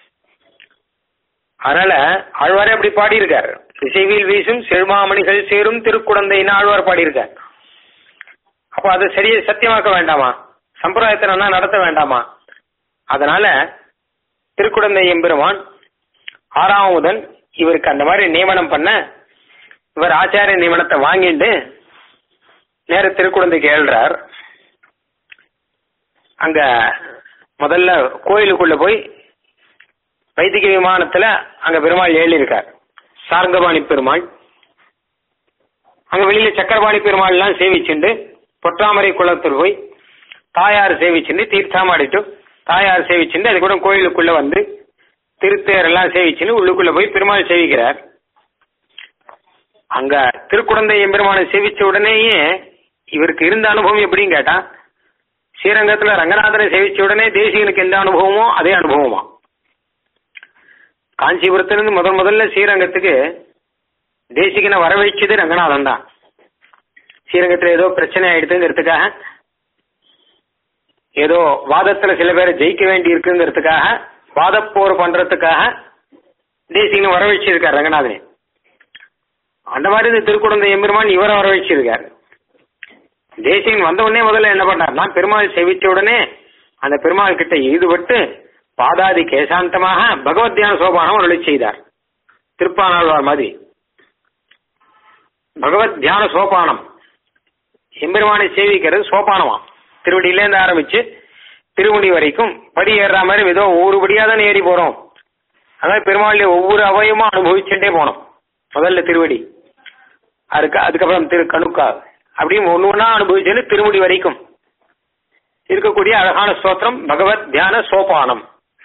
அதனால ஆழ்வாரே அப்படி பாடியிருக்கார் திசைவில் வீசும் செழுமாமணிகள் சேரும் திருக்குழந்தைன்னு ஆழ்வார் பாடியிருக்கார் அப்போ அதை சரியை சத்தியமாக்க வேண்டாமா சம்பிரதாயத்தை நல்லா நடத்த வேண்டாமா அதனால திருக்குழந்தை எம்பெருமான் ஆறாவதுடன் இவருக்கு அந்த மாதிரி நியமனம் பண்ண இவர் ஆச்சாரிய நியமனத்தை வாங்கிட்டு நேர திருக்குழந்தைக்கு ஏழ்றார் அங்க முதல்ல கோயிலுக்குள்ள போய் வைதிக விமானத்துல அங்க பெருமாள் ஏழி இருக்கார் சார்ங்கபாணி பெருமாள் அங்க வெளியில சக்கரபாணி பெருமாள் எல்லாம் சேவிச்சுண்டு பொற்றாமரை குளத்தில் போய் தாயார் சேவிச்சுண்டு தீர்த்தமாடிட்டு தாயார் சேவிச்சுண்டு அது கூட கோயிலுக்குள்ள வந்து திருத்தேர் எல்லாம் சேவிச்சுன்னு உள்ளுக்குள்ள போய் பெருமாள் சேவிக்கிறார் அங்க திருக்குழந்தை எம்பெருமானை சேவிச்ச உடனேயே இவருக்கு இருந்த அனுபவம் எப்படின்னு கேட்டா ஸ்ரீரங்கத்துல ரங்கநாதனை சேவிச்ச உடனே தேசிகனுக்கு எந்த அனுபவமோ அதே அனுபவமா காஞ்சிபுரத்திலிருந்து முதல் முதல்ல ஸ்ரீரங்கத்துக்கு தேசிகனை வரவழைச்சது ரங்கநாதன் தான் ஸ்ரீரங்கத்துல ஏதோ பிரச்சனை ஆயிடுதுங்கிறதுக்காக ஏதோ வாதத்துல சில பேரை ஜெயிக்க வேண்டி இருக்குங்கிறதுக்காக வாதப்போர் பண்றதுக்காக தேசிகனை வரவழைச்சிருக்கார் ரங்கநாதனை அந்த மாதிரி இந்த திருக்குழந்தை எம்பெருமான் இவரை வரவழைச்சிருக்கார் தேசிகன் வந்த உடனே முதல்ல என்ன பண்ணார் பெருமாள் சேவிச்ச உடனே அந்த பெருமாள் கிட்ட ஈடுபட்டு பாதாதி கேசாந்தமாக பகவத் தியான சோபானம் அருளி செய்தார் திருப்பானாழ்வார் மாதிரி பகவத் தியான சோபானம் எம்பெருமானை சேவிக்கிறது சோபானமா திருவடியிலேருந்து ஆரம்பிச்சு திருமுடி வரைக்கும் படி ஏறுற மாதிரி ஏதோ ஒவ்வொரு படியா தானே ஏறி போறோம் அதாவது பெருமாளுடைய ஒவ்வொரு அவயமும் அனுபவிச்சுட்டே போனோம் முதல்ல திருவடி அதுக்கு அதுக்கப்புறம் திரு கணுக்கா அப்படியும் ஒன்று ஒன்றா அனுபவிச்சுட்டு திருமுடி வரைக்கும் இருக்கக்கூடிய அழகான ஸ்தோத்திரம் பகவத் தியான சோபானம்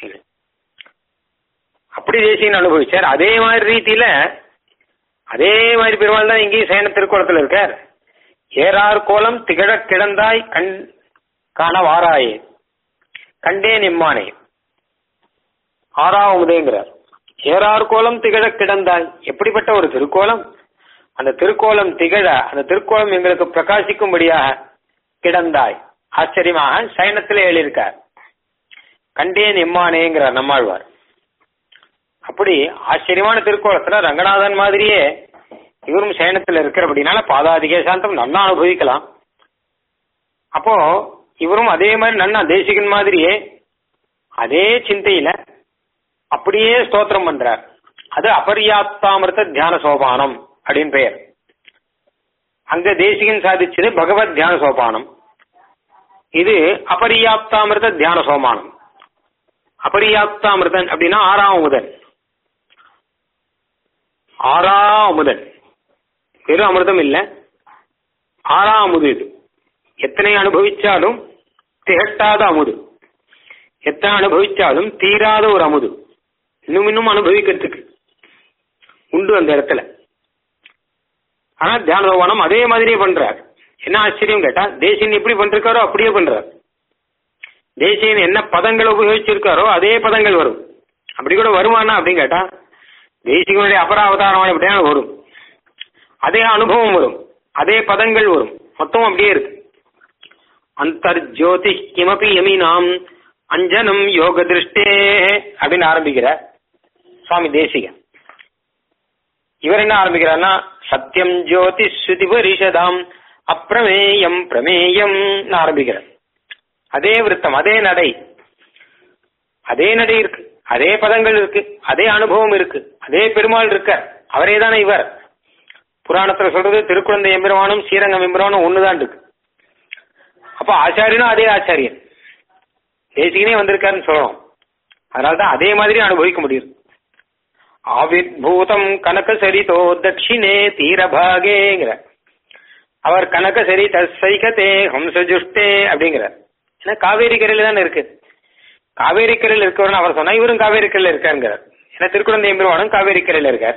அப்படி தேசியன் அனுபவிச்சார் அதே மாதிரி ரீதியில அதே மாதிரி பெருமாள் தான் இங்கேயும் சேன திருக்குளத்தில் இருக்கார் ஏறார் கோலம் திகழ கிடந்தாய் கண் காண வாராயே கண்டே நிம்மானே ஆறாவதுங்கிறார் ஏறார் கோலம் திகழ கிடந்தாய் எப்படிப்பட்ட ஒரு திருக்கோலம் அந்த திருக்கோலம் திகழ அந்த திருக்கோலம் எங்களுக்கு பிரகாசிக்கும்படியாக கிடந்தாய் ஆச்சரியமாக சயனத்திலே எழுதியிருக்கார் கண்டேன் எம்மானேங்கிறார் நம்மாழ்வார் அப்படி ஆச்சரியமான திருக்கோலத்துல ரங்கநாதன் மாதிரியே இவரும் சயனத்தில் இருக்கிறபடினால பாதாதிக சாந்தம் நன்னா அனுபவிக்கலாம் அப்போ இவரும் அதே மாதிரி நன்னா தேசிகன் மாதிரியே அதே சிந்தையில அப்படியே ஸ்தோத்திரம் பண்றார் அது அபர்யாப்தாமிருத தியான சோபானம் அப்படின்னு பெயர் அங்க தேசிகன் சாதிச்சது பகவத் தியான சோபானம் இது அபர்யாப்தாமிருத தியான சோபானம் அபரியாப்தாமிருதன் அப்படின்னா ஆறாம் அமுதன் ஆறாம் அமுதன் வெறும் அமிர்தம் இல்ல ஆறாம் அமுது இது எத்தனை அனுபவிச்சாலும் திகட்டாத அமுது எத்தனை அனுபவிச்சாலும் தீராத ஒரு அமுது இன்னும் இன்னும் அனுபவிக்கிறதுக்கு உண்டு அந்த இடத்துல ஆனா தியான பகவானம் அதே மாதிரியே பண்றார் என்ன ஆச்சரியம் கேட்டா தேசியன் எப்படி பண்றாரோ அப்படியே பண்றார் தேசியன் என்ன பதங்களை உபயோகிச்சிருக்காரோ அதே பதங்கள் வரும் அப்படி கூட வருமானா அப்படின்னு கேட்டா தேசிகனுடைய அபராவதாரம் அப்படியே வரும் அதே அனுபவம் வரும் அதே பதங்கள் வரும் மொத்தம் அப்படியே இருக்கு அந்தர்ஜோதி கிமபி யமீனாம் அஞ்சனம் யோக திருஷ்டே அப்படின்னு ஆரம்பிக்கிறார் சுவாமி தேசிகன் இவர் என்ன ஆரம்பிக்கிறார்னா சத்தியம் ஜோதி ஸ்ருதி பரிஷதாம் அப்பிரமேயம் பிரமேயம் ஆரம்பிக்கிறார் அதே விருத்தம் அதே நடை அதே நடை இருக்கு அதே பதங்கள் இருக்கு அதே அனுபவம் இருக்கு அதே பெருமாள் இருக்க அவரே தானே இவர் புராணத்துல சொல்றது திருக்குழந்தை எம்பெருமானும் ஸ்ரீரங்கம் எம்பெருமானும் ஒண்ணுதான் இருக்கு அப்ப ஆச்சாரியனும் அதே ஆச்சாரியன் தேசிகனே வந்திருக்காருன்னு சொல்லணும் அதனால்தான் அதே மாதிரி அனுபவிக்க முடியும் ஆவிர்பூதம் கனக சரிதோ தட்சிணே தீரபாகேங்கிற அவர் கனக சரி தசைகதே ஹம்சஜுஷ்டே அப்படிங்கிற ஏன்னா காவேரி கரையில தானே இருக்கு காவேரி கரையில் இருக்கவர்னு அவர் சொன்னா இவரும் காவேரி கரையில இருக்காருங்கிறார் ஏன்னா திருக்குழந்தை எம்பெருமானும் காவேரி கரையில இருக்கார்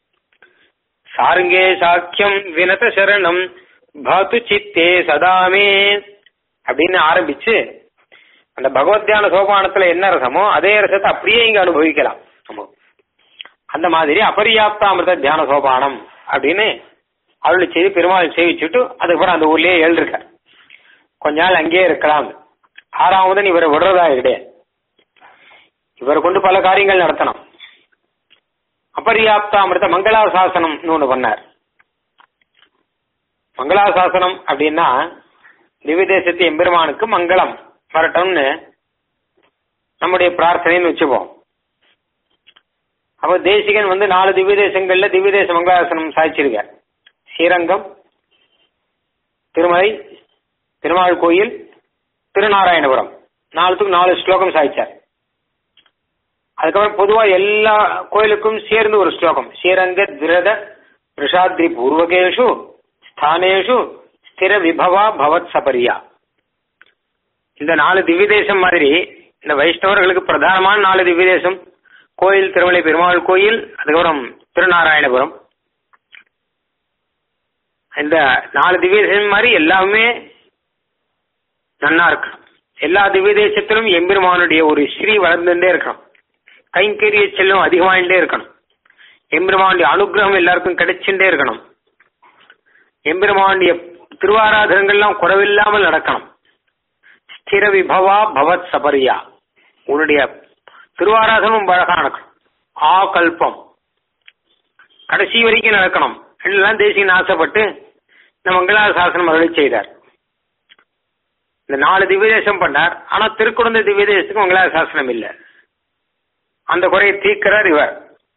சாருங்கே சாக்கியம் வினத சரணம் பாத்து சித்தே சதாமே அப்படின்னு ஆரம்பிச்சு அந்த பகவத்யான சோபானத்துல என்ன ரசமோ அதே ரசத்தை அப்படியே இங்க அனுபவிக்கலாம் நம்ம அந்த மாதிரி அபரியாப்தாமிருத தியான சோபானம் அப்படின்னு அவளுடைய செய்தி பெருமாள் சேவிச்சுட்டு அதுக்கப்புறம் அந்த ஊர்லயே எழுதிருக்கார் கொஞ்ச நாள் அங்கேயே இருக்கலாம் ஆறாவதுன்னு இவரை விடுறதா கிடையாது இவரை கொண்டு பல காரியங்கள் நடத்தணும் அபரியாப்தாமிருத மங்களாசாசனம்னு ஒண்ணு பண்ணார் மங்களாசாசனம் அப்படின்னா திவ்யதேசத்து எம்பெருமானுக்கு மங்களம் வரட்டும்னு நம்முடைய பிரார்த்தனைன்னு வச்சுப்போம் அப்ப தேசிகன் வந்து நாலு திவ்ய தேசங்கள்ல திவ்ய தேச மங்களாசனம் சாய்ச்சிருக்கார் ஸ்ரீரங்கம் திருமலை திருமால் கோயில் திருநாராயணபுரம் நாலுத்துக்கும் நாலு ஸ்லோகம் சாய்ச்சார் அதுக்கப்புறம் பொதுவா எல்லா கோயிலுக்கும் சேர்ந்து ஒரு ஸ்லோகம் ஸ்ரீரங்க திரத ரிஷாத்ரி பூர்வகேஷு ஸ்தானேஷு ஸ்திர விபவா பவத் சபரியா இந்த நாலு திவ்ய தேசம் மாதிரி இந்த வைஷ்ணவர்களுக்கு பிரதானமான நாலு திவ்ய தேசம் கோயில் திருமலை பெருமாள் கோயில் அதுக்கப்புறம் திருநாராயணபுரம் இந்த நாலு திவ்ய தேசம் மாதிரி எல்லாமே நன்னா இருக்கு எல்லா திவ்ய தேசத்திலும் எம்பெருமானுடைய ஒரு ஸ்ரீ வளர்ந்துட்டே இருக்கணும் கைங்கரிய செல்லும் அதிகமாயிட்டே இருக்கணும் எம்பெருமானுடைய அனுகிரகம் எல்லாருக்கும் கிடைச்சுட்டே இருக்கணும் எம்பெருமானுடைய திருவாராதனங்கள்லாம் குறைவில்லாமல் நடக்கணும் ஸ்திர விபவா பவத் சபரியா உன்னுடைய திருவாராதனமும் அழகா நடக்கணும் ஆ கல்பம் கடைசி வரைக்கும் நடக்கணும் எல்லாம் தேசியன் ஆசைப்பட்டு இந்த மங்களார சாசனம் அருளி செய்தார் இந்த நாலு திவ்யதேசம் பண்ணார் ஆனா திருக்குழந்தை திவ்யதேசத்துக்கு மங்களார சாசனம் இல்லை அந்த குறையை தீர்க்கிறார் இவர்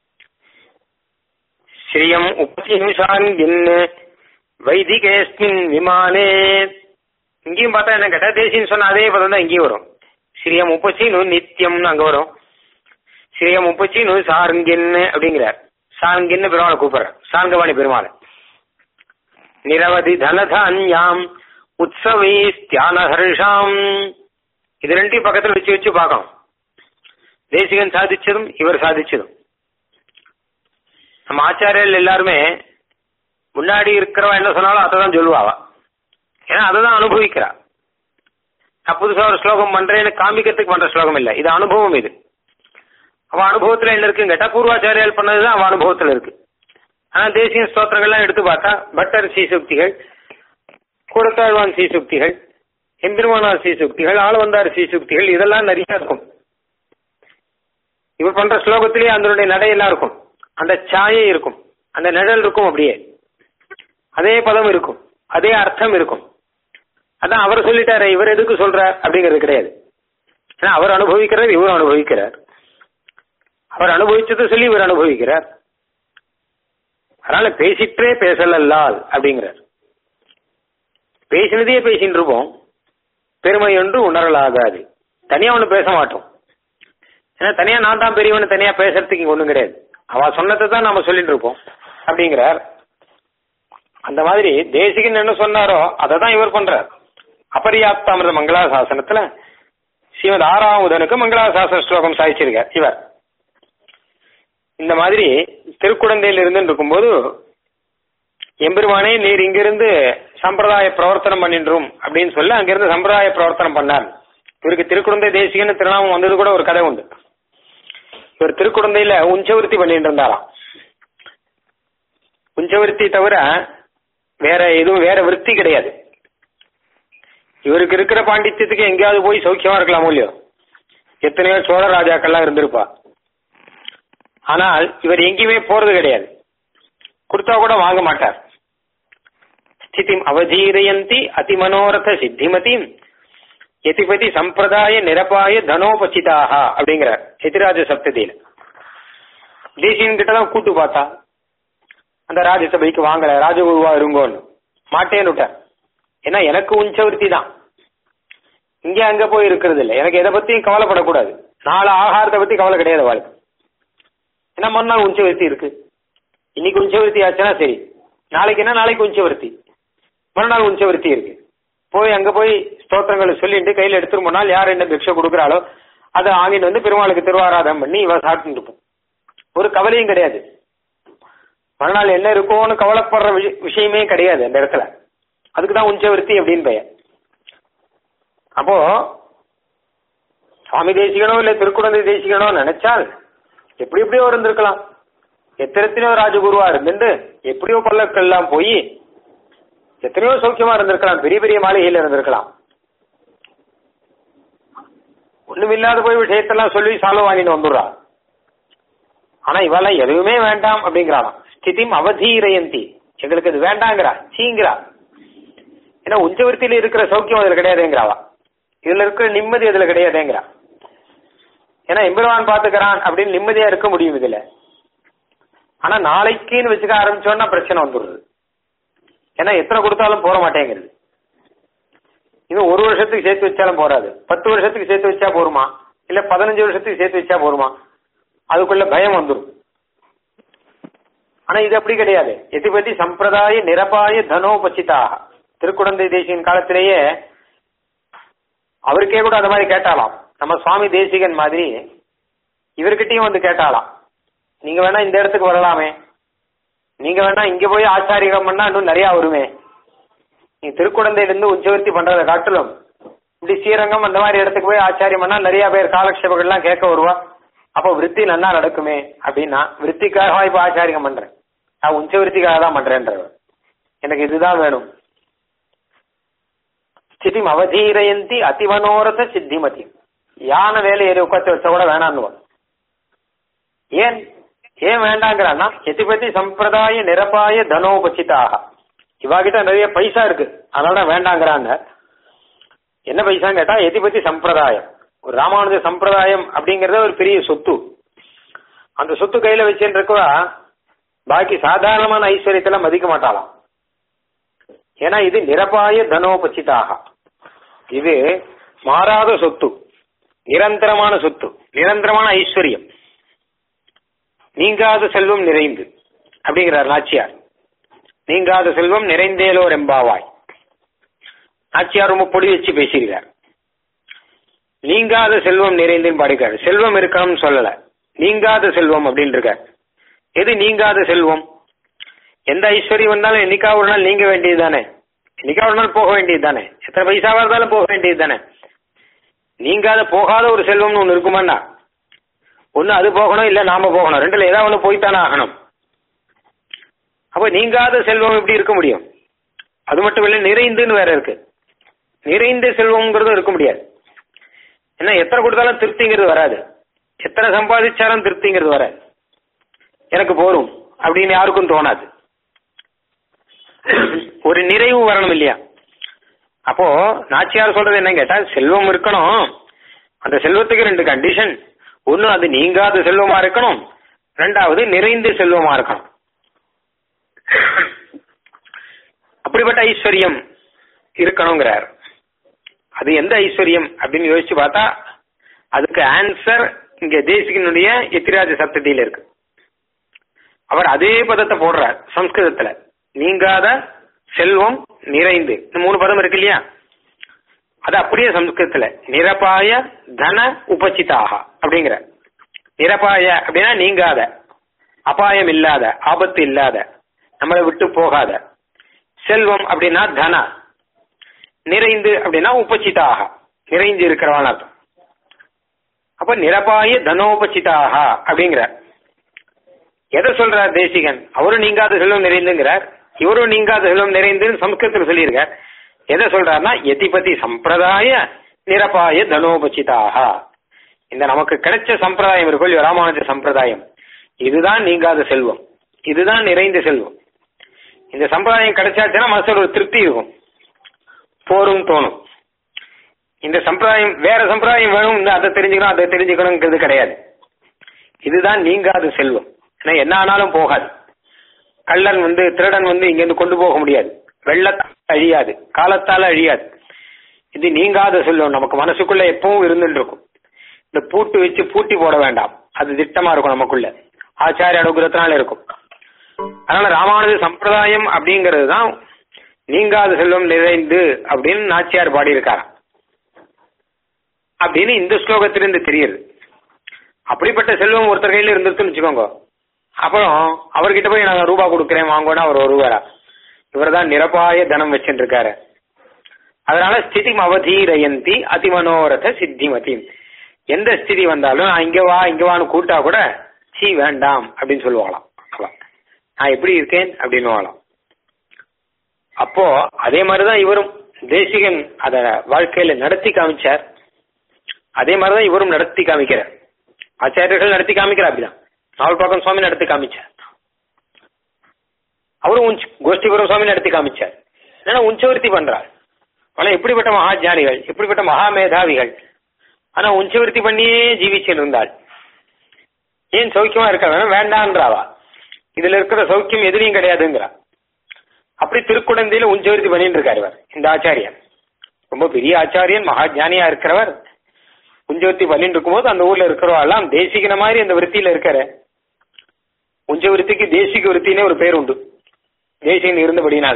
ஸ்ரீயம் உபசிசான் என்ன வைதிகேஸ்மின் விமானே இங்கேயும் பார்த்தா என்ன கேட்டா தேசின்னு சொன்ன அதே பதம் தான் இங்கேயும் வரும் ஸ்ரீயம் உபசினு நித்தியம்னு அங்க வரும் ஸ்ரீயம் உபசினு சாருங்கின்னு அப்படிங்கிறார் சாருங்கின்னு பெருமாளை கூப்பிடுறார் சாங்கவாணி பெருமாளை நிரவதி தனதான்யாம் உற்சவை தியானஹர்ஷாம் இது ரெண்டையும் பக்கத்துல வச்சு வச்சு பார்க்கணும் தேசிகன் சாதிச்சதும் இவர் சாதிச்சதும் நம்ம ஆச்சாரியர்கள் எல்லாருமே முன்னாடி இருக்கிறவா என்ன சொன்னாலும் அதை தான் சொல்லுவாவா ஏன்னா அதை தான் அனுபவிக்கிறா நான் புதுசா ஒரு ஸ்லோகம் பண்றேன்னு காமிக்கிறதுக்கு பண்ற ஸ்லோகம் இல்லை இது அனுபவம் இது அவன் அனுபவத்துல என்ன இருக்குன்னு கேட்டா பூர்வாச்சாரியால் பண்ணதுதான் அவன் அனுபவத்துல இருக்கு ஆனா தேசிய ஸ்தோத்திரங்கள்லாம் எடுத்து பார்த்தா பட்டர் சீசுக்திகள் கூடத்தாழ்வான் சீசுக்திகள் எம்பெருமானார் சீசுக்திகள் ஆளவந்தார் சீசுக்திகள் இதெல்லாம் நிறைய இருக்கும் இவர் பண்ற ஸ்லோகத்திலேயே அதனுடைய நடையெல்லாம் இருக்கும் அந்த சாயை இருக்கும் அந்த நிழல் இருக்கும் அப்படியே அதே பதம் இருக்கும் அதே அர்த்தம் இருக்கும் அதான் அவர் சொல்லிட்டாரு இவர் எதுக்கு சொல்றார் அப்படிங்கிறது கிடையாது ஏன்னா அவர் அனுபவிக்கிறார் இவர் அனுபவிக்கிறார் அவர் அனுபவிச்சதை சொல்லி இவர் அனுபவிக்கிறார் அதனால பேசிற்றே பேசலல்லால் அப்படிங்கிறார் பேசினதையே பேசிட்டு இருப்போம் பெருமை ஒன்று உணரலாகாது தனியா ஒன்று பேச மாட்டோம் ஏன்னா தனியா நான் தான் பெரியவனு தனியா பேசுறதுக்கு இங்க ஒண்ணும் கிடையாது அவ சொன்னதை தான் நாம சொல்லிட்டு இருப்போம் அப்படிங்கிறார் அந்த மாதிரி தேசிகன் என்ன சொன்னாரோ அதை தான் இவர் பண்றார் அபரியாப்தாமிரத மங்களாசாசனத்துல ஸ்ரீமத் ஆறாவதனுக்கு மங்களாசாசன ஸ்லோகம் சாதிச்சிருக்கார் இவர் இந்த மாதிரி திருக்குழந்தையில் இருந்து இருக்கும்போது எம்பெருமானே நீர் இங்கிருந்து சம்பிரதாய பிரவர்த்தனம் பண்ணின்றும் அப்படின்னு சொல்லி அங்கிருந்து சம்பிரதாய பிரவர்த்தனம் பண்ணார் இவருக்கு திருக்குழந்தை தேசிகன்னு திருநாமம் வந்தது கூட ஒரு கதை உண்டு இவர் திருக்குழந்தையில உஞ்சவருத்தி பண்ணிட்டு இருந்தாராம் உஞ்சவருத்தி தவிர வேற எதுவும் வேற விருத்தி கிடையாது இவருக்கு இருக்கிற பாண்டித்யத்துக்கு எங்கேயாவது போய் சௌக்கியமா இருக்கலாமோ இல்லையோ எத்தனையோ சோழ ராஜாக்கள்லாம் இருந்திருப்பா ஆனால் இவர் எங்கேயுமே போறது கிடையாது கொடுத்தா கூட வாங்க மாட்டார் ஸ்திதிம் அவதீரயந்தி அதிமனோரத சித்திமதிம் எதிபதி சம்பிரதாய நிரபாய தனோபசிதாக அப்படிங்கிறார் எதிராஜ சப்ததியில தேசியன் கிட்ட தான் கூட்டு பார்த்தா அந்த ராஜசபைக்கு வாங்கல ராஜகுருவா இருங்கோன்னு மாட்டேன்னு விட்டார் ஏன்னா எனக்கு உஞ்சவருத்தி தான் இங்க அங்க போய் இருக்கிறது இல்லை எனக்கு எதை பத்தியும் கவலைப்படக்கூடாது நாளை ஆகாரத்தை பத்தி கவலை கிடையாது வாழ்க்கை ஏன்னா மறுநாள் உஞ்சவருத்தி இருக்கு இன்னைக்கு உஞ்சவருத்தி ஆச்சுன்னா சரி நாளைக்கு என்ன நாளைக்கு உஞ்சவருத்தி மறுநாள் உஞ்சவருத்தி இருக்கு போய் அங்க போய் ஸ்தோத்திரங்களை சொல்லிட்டு கையில எடுத்துட்டு போனால் யார் என்ன பிக்ஷை கொடுக்குறாளோ அதை வாங்கிட்டு வந்து பெருமாளுக்கு திருவாராதம் பண்ணி இவ சாப்பிட்டு இருப்போம் ஒரு கவலையும் கிடையாது மறுநாள் என்ன இருக்கும்னு கவலைப்படுற விஷ- விஷயமே கிடையாது அந்த இடத்துல அதுக்கு தான் உஞ்சவருத்தி அப்படின்னு பெயர் அப்போ சுவாமி தேசிகனோ இல்ல திருக்குழந்தை தேசிகனோ நினைச்சால் எப்படி எப்படியோ இருந்திருக்கலாம் எத்தனையோ ராஜகுருவா இருந்துட்டு எப்படியோ பல்லக்கெல்லாம் போய் எத்தனையோ சௌக்கியமா இருந்திருக்கலாம் பெரிய பெரிய மாளிகையில இருந்திருக்கலாம் ஒண்ணுமில்லாத போய் விஷயத்தெல்லாம் சொல்லி சால்வ் வாங்கிட்டு வந்துடுறா ஆனா இவெல்லாம் எதுவுமே வேண்டாம் அப்படிங்கிறாளாம் ஸ்திதிம் அவதீரயந்தி எங்களுக்கு இது வேண்டாங்கிறா சீங்கிறா ஏன்னா உஞ்சவருத்தியில இருக்கிற சௌக்கியம் அதுல கிடையாதுங்கிறாவா இதுல இருக்கிற நிம்மதி அதுல கிடையாதுங்கிறா ஏன்னா எம்பெருமான் பாத்துக்கிறான் அப்படின்னு நிம்மதியா இருக்க முடியும் இதுல ஆனா நாளைக்குன்னு வச்சுக்க ஆரம்பிச்சோன்னா பிரச்சனை வந்துடுது ஏன்னா எத்தனை கொடுத்தாலும் போற மாட்டேங்கிறது இன்னும் ஒரு வருஷத்துக்கு சேர்த்து வச்சாலும் போறாது பத்து வருஷத்துக்கு சேர்த்து வச்சா போருமா இல்ல பதினஞ்சு வருஷத்துக்கு சேர்த்து வச்சா போருமா அதுக்குள்ள பயம் வந்துடும் ஆனா இது அப்படி கிடையாது எதிபதி சம்பிரதாய நிரபாய தனோபசிதாக திருக்குடந்தை தேசியின் காலத்திலேயே அவருக்கே கூட அந்த மாதிரி கேட்டாலாம் நம்ம சுவாமி தேசிகன் மாதிரி இவர்கிட்டயும் வந்து கேட்டாலாம் நீங்க வேணா இந்த இடத்துக்கு வரலாமே நீங்க வேணா இங்க போய் ஆச்சாரியம் பண்ணா இன்னும் நிறைய வருமே நீ திருக்குடந்தையில இருந்து உச்சவர்த்தி பண்றதை காட்டிலும் இப்படி ஸ்ரீரங்கம் அந்த மாதிரி இடத்துக்கு போய் ஆச்சாரியம் பண்ணா நிறைய பேர் காலக்ஷேபங்கள்லாம் கேட்க வருவா அப்போ விருத்தி நல்லா நடக்குமே அப்படின்னா விருத்திக்காக இப்ப ஆச்சாரியம் பண்றேன் நான் உச்சவருத்திக்காக தான் பண்றேன்றவர் எனக்கு இதுதான் வேணும் ஸ்திதி அவதீரயந்தி அதிமனோரத சித்திமதி யானை வேலை ஏறி உட்காந்து வச்சா கூட வேணான்னுவான் ஏன் ஏன் வேண்டாங்கிறான்னா எதிபதி சம்பிரதாய நிரபாய தனோபசிதாக இவாகிட்ட நிறைய பைசா இருக்கு அதனால வேண்டாங்கிறாங்க என்ன பைசான்னு கேட்டா எதிபதி சம்பிரதாயம் ஒரு ராமானுஜ சம்பிரதாயம் அப்படிங்கறது ஒரு பெரிய சொத்து அந்த சொத்து கையில வச்சுட்டு இருக்கவா பாக்கி சாதாரணமான ஐஸ்வர்யத்தெல்லாம் மதிக்க மாட்டாளாம் ஏன்னா இது நிரபாய தனோபசிதாக இது மாறாத சொத்து நிரந்தரமான சொத்து நிரந்தரமான ஐஸ்வர்யம் நீங்காத செல்வம் நிறைந்து அப்படிங்கிறார் நாச்சியார் நீங்காத செல்வம் நிறைந்தேலோ ரெம்பாவாய் நாச்சியார் ரொம்ப பொடி வச்சு பேசியிருக்கார் நீங்காத செல்வம் நிறைந்துன்னு பாடிக்காரு செல்வம் இருக்கணும்னு சொல்லல நீங்காத செல்வம் அப்படின்னு இருக்கார் எது நீங்காத செல்வம் எந்த ஐஸ்வர்யம் வந்தாலும் என்னைக்கா ஒரு நாள் நீங்க வேண்டியது தானே என்னைக்கா ஒரு நாள் போக வேண்டியது தானே எத்தனை பைசாவா இருந்தாலும் போக வேண்டியது தானே நீங்காத போகாத ஒரு செல்வம்னு ஒன்று இருக்குமாண்ணா ஒண்ணு அது போகணும் இல்ல நாம போகணும் ரெண்டுல ஏதாவது ஒண்ணு போய்த்தானே ஆகணும் அப்ப நீங்காத செல்வம் எப்படி இருக்க முடியும் அது மட்டும் இல்ல நிறைந்துன்னு வேற இருக்கு நிறைந்த செல்வம்ங்கிறதும் இருக்க முடியாது ஏன்னா எத்தனை கொடுத்தாலும் திருப்திங்கிறது வராது எத்தனை சம்பாதிச்சாலும் திருப்திங்கிறது வராது எனக்கு போரும் அப்படின்னு யாருக்கும் தோணாது ஒரு நிறைவு வரணும் இல்லையா அப்போ நாச்சியார் சொல்றது என்ன கேட்டா செல்வம் இருக்கணும் அந்த செல்வத்துக்கு ரெண்டு கண்டிஷன் ஒன்னு அது நீங்காத செல்வமா இருக்கணும் ரெண்டாவது நிறைந்த செல்வமா இருக்கணும் அப்படிப்பட்ட ஐஸ்வர்யம் இருக்கணுங்கிறார் அது எந்த ஐஸ்வர்யம் அப்படின்னு யோசிச்சு பார்த்தா அதுக்கு ஆன்சர் இங்க தேசிகனுடைய எத்திராஜ சப்தத்தியில இருக்கு அவர் அதே பதத்தை போடுறார் சம்ஸ்கிருதத்துல நீங்காத செல்வம் நிறைந்து இந்த மூணு பதம் இருக்கு இல்லையா அது அப்படியே சம்ஸ்கிருதத்துல நிரபாய தன உபசிதாக அப்படிங்கிற நிரபாய அப்படின்னா நீங்காத அபாயம் இல்லாத ஆபத்து இல்லாத நம்மளை விட்டு போகாத செல்வம் அப்படின்னா தன நிறைந்து அப்படின்னா உபசிதாக நிறைந்து இருக்கிறவான் அர்த்தம் அப்ப நிரபாய தனோபசிதாக அப்படிங்கிற எதை சொல்றார் தேசிகன் அவரும் நீங்காத செல்வம் நிறைந்துங்கிறார் இவரும் நீங்காத செல்வம் நிறைந்துன்னு சம்ஸ்கிருதத்தில் சொல்லியிருக்கார் எதை சொல்றாருன்னா எதிபதி சம்பிரதாய நிரபாய தனோபசிதாக இந்த நமக்கு கிடைச்ச சம்பிரதாயம் இருக்கும் இல்லையோ, ராமானுஜ சம்பிரதாயம் இதுதான் நீங்காத செல்வம் இதுதான் நிறைந்த செல்வம் இந்த சம்பிரதாயம் கிடைச்சாச்சுன்னா மனசுல ஒரு திருப்தி இருக்கும் போரும் தோணும் இந்த சம்பிரதாயம் வேற சம்பிரதாயம் வேணும் இந்த அதை தெரிஞ்சுக்கணும் அதை தெரிஞ்சுக்கணுங்கிறது கிடையாது இதுதான் நீங்காத செல்வம் ஏன்னா என்ன ஆனாலும் போகாது கள்ளன் வந்து திருடன் வந்து இங்கிருந்து கொண்டு போக முடியாது வெள்ளத்தால் அழியாது காலத்தால அழியாது இது நீங்காத செல்வம் நமக்கு மனசுக்குள்ள எப்பவும் இருந்துட்டு இருக்கும் இந்த பூட்டு வச்சு பூட்டி போட வேண்டாம் அது திட்டமா இருக்கும் நமக்குள்ள ஆச்சாரிய அனுகிரகத்தினால இருக்கும் அதனால ராமானுஜ சம்பிரதாயம் அப்படிங்கிறது தான் நீங்காத செல்வம் நிறைந்து அப்படின்னு நாச்சியார் பாடியிருக்காராம் அப்படின்னு இந்த ஸ்லோகத்திலிருந்து தெரியுது அப்படிப்பட்ட செல்வம் ஒருத்தர் கையில இருந்துச்சுன்னு வச்சுக்கோங்க அப்புறம் அவர்கிட்ட போய் நான் ரூபா கொடுக்குறேன் வாங்கோன்னா அவர் வருவாரா இவர் தான் நிரபாய தனம் வச்சுட்டு இருக்காரு அதனால ஸ்திதி அவதீரயந்தி அதிமனோரத சித்திமதி எந்த ஸ்திதி வந்தாலும் நான் இங்க வா இங்க வான்னு கூட்டா கூட சீ வேண்டாம் அப்படின்னு சொல்லுவாங்களாம் அவ. நான் எப்படி இருக்கேன் அப்படின்னு அப்போ அதே மாதிரிதான் இவரும் தேசிகன் அத வாழ்க்கையில நடத்தி காமிச்சார் அதே மாதிரிதான் இவரும் நடத்தி காமிக்கிறார் ஆச்சாரியர்கள் நடத்தி காமிக்கிறார் அப்படிதான் நாவல்பாக்கம் சுவாமி நடத்தி காமிச்சார் அவரும் உஞ்ச் கோஷ்டிபுரம் சுவாமி நடத்தி காமிச்சார் ஏன்னா உஞ்சவர்த்தி பண்றார் ஆனா எப்படிப்பட்ட மகா ஞானிகள் எப்படிப்பட்ட மகா மேதாவிகள் ஆனா உஞ்சவர்த்தி பண்ணியே ஜீவிச்சுட்டு இருந்தாள் ஏன் சௌக்கியமா இருக்க வேணும் வேண்டான்றாவா இதுல இருக்கிற சௌக்கியம் எதுலையும் கிடையாதுங்கிறா அப்படி திருக்குடந்தையில உஞ்சவர்த்தி பண்ணிட்டு இருக்காரு இவர் இந்த ஆச்சாரியன் ரொம்ப பெரிய ஆச்சாரியன் மகா ஞானியா இருக்கிறவர் உஞ்சவர்த்தி பண்ணிட்டு இருக்கும்போது அந்த ஊர்ல இருக்கிறவாள்லாம் தேசிகன மாதிரி அந்த விருத்தியில இருக்காரு உஞ்ச விருத்திக்கு தேசிக விருத்தினே ஒரு பேர் உண்டு தேசிகன் இருந்தபடினால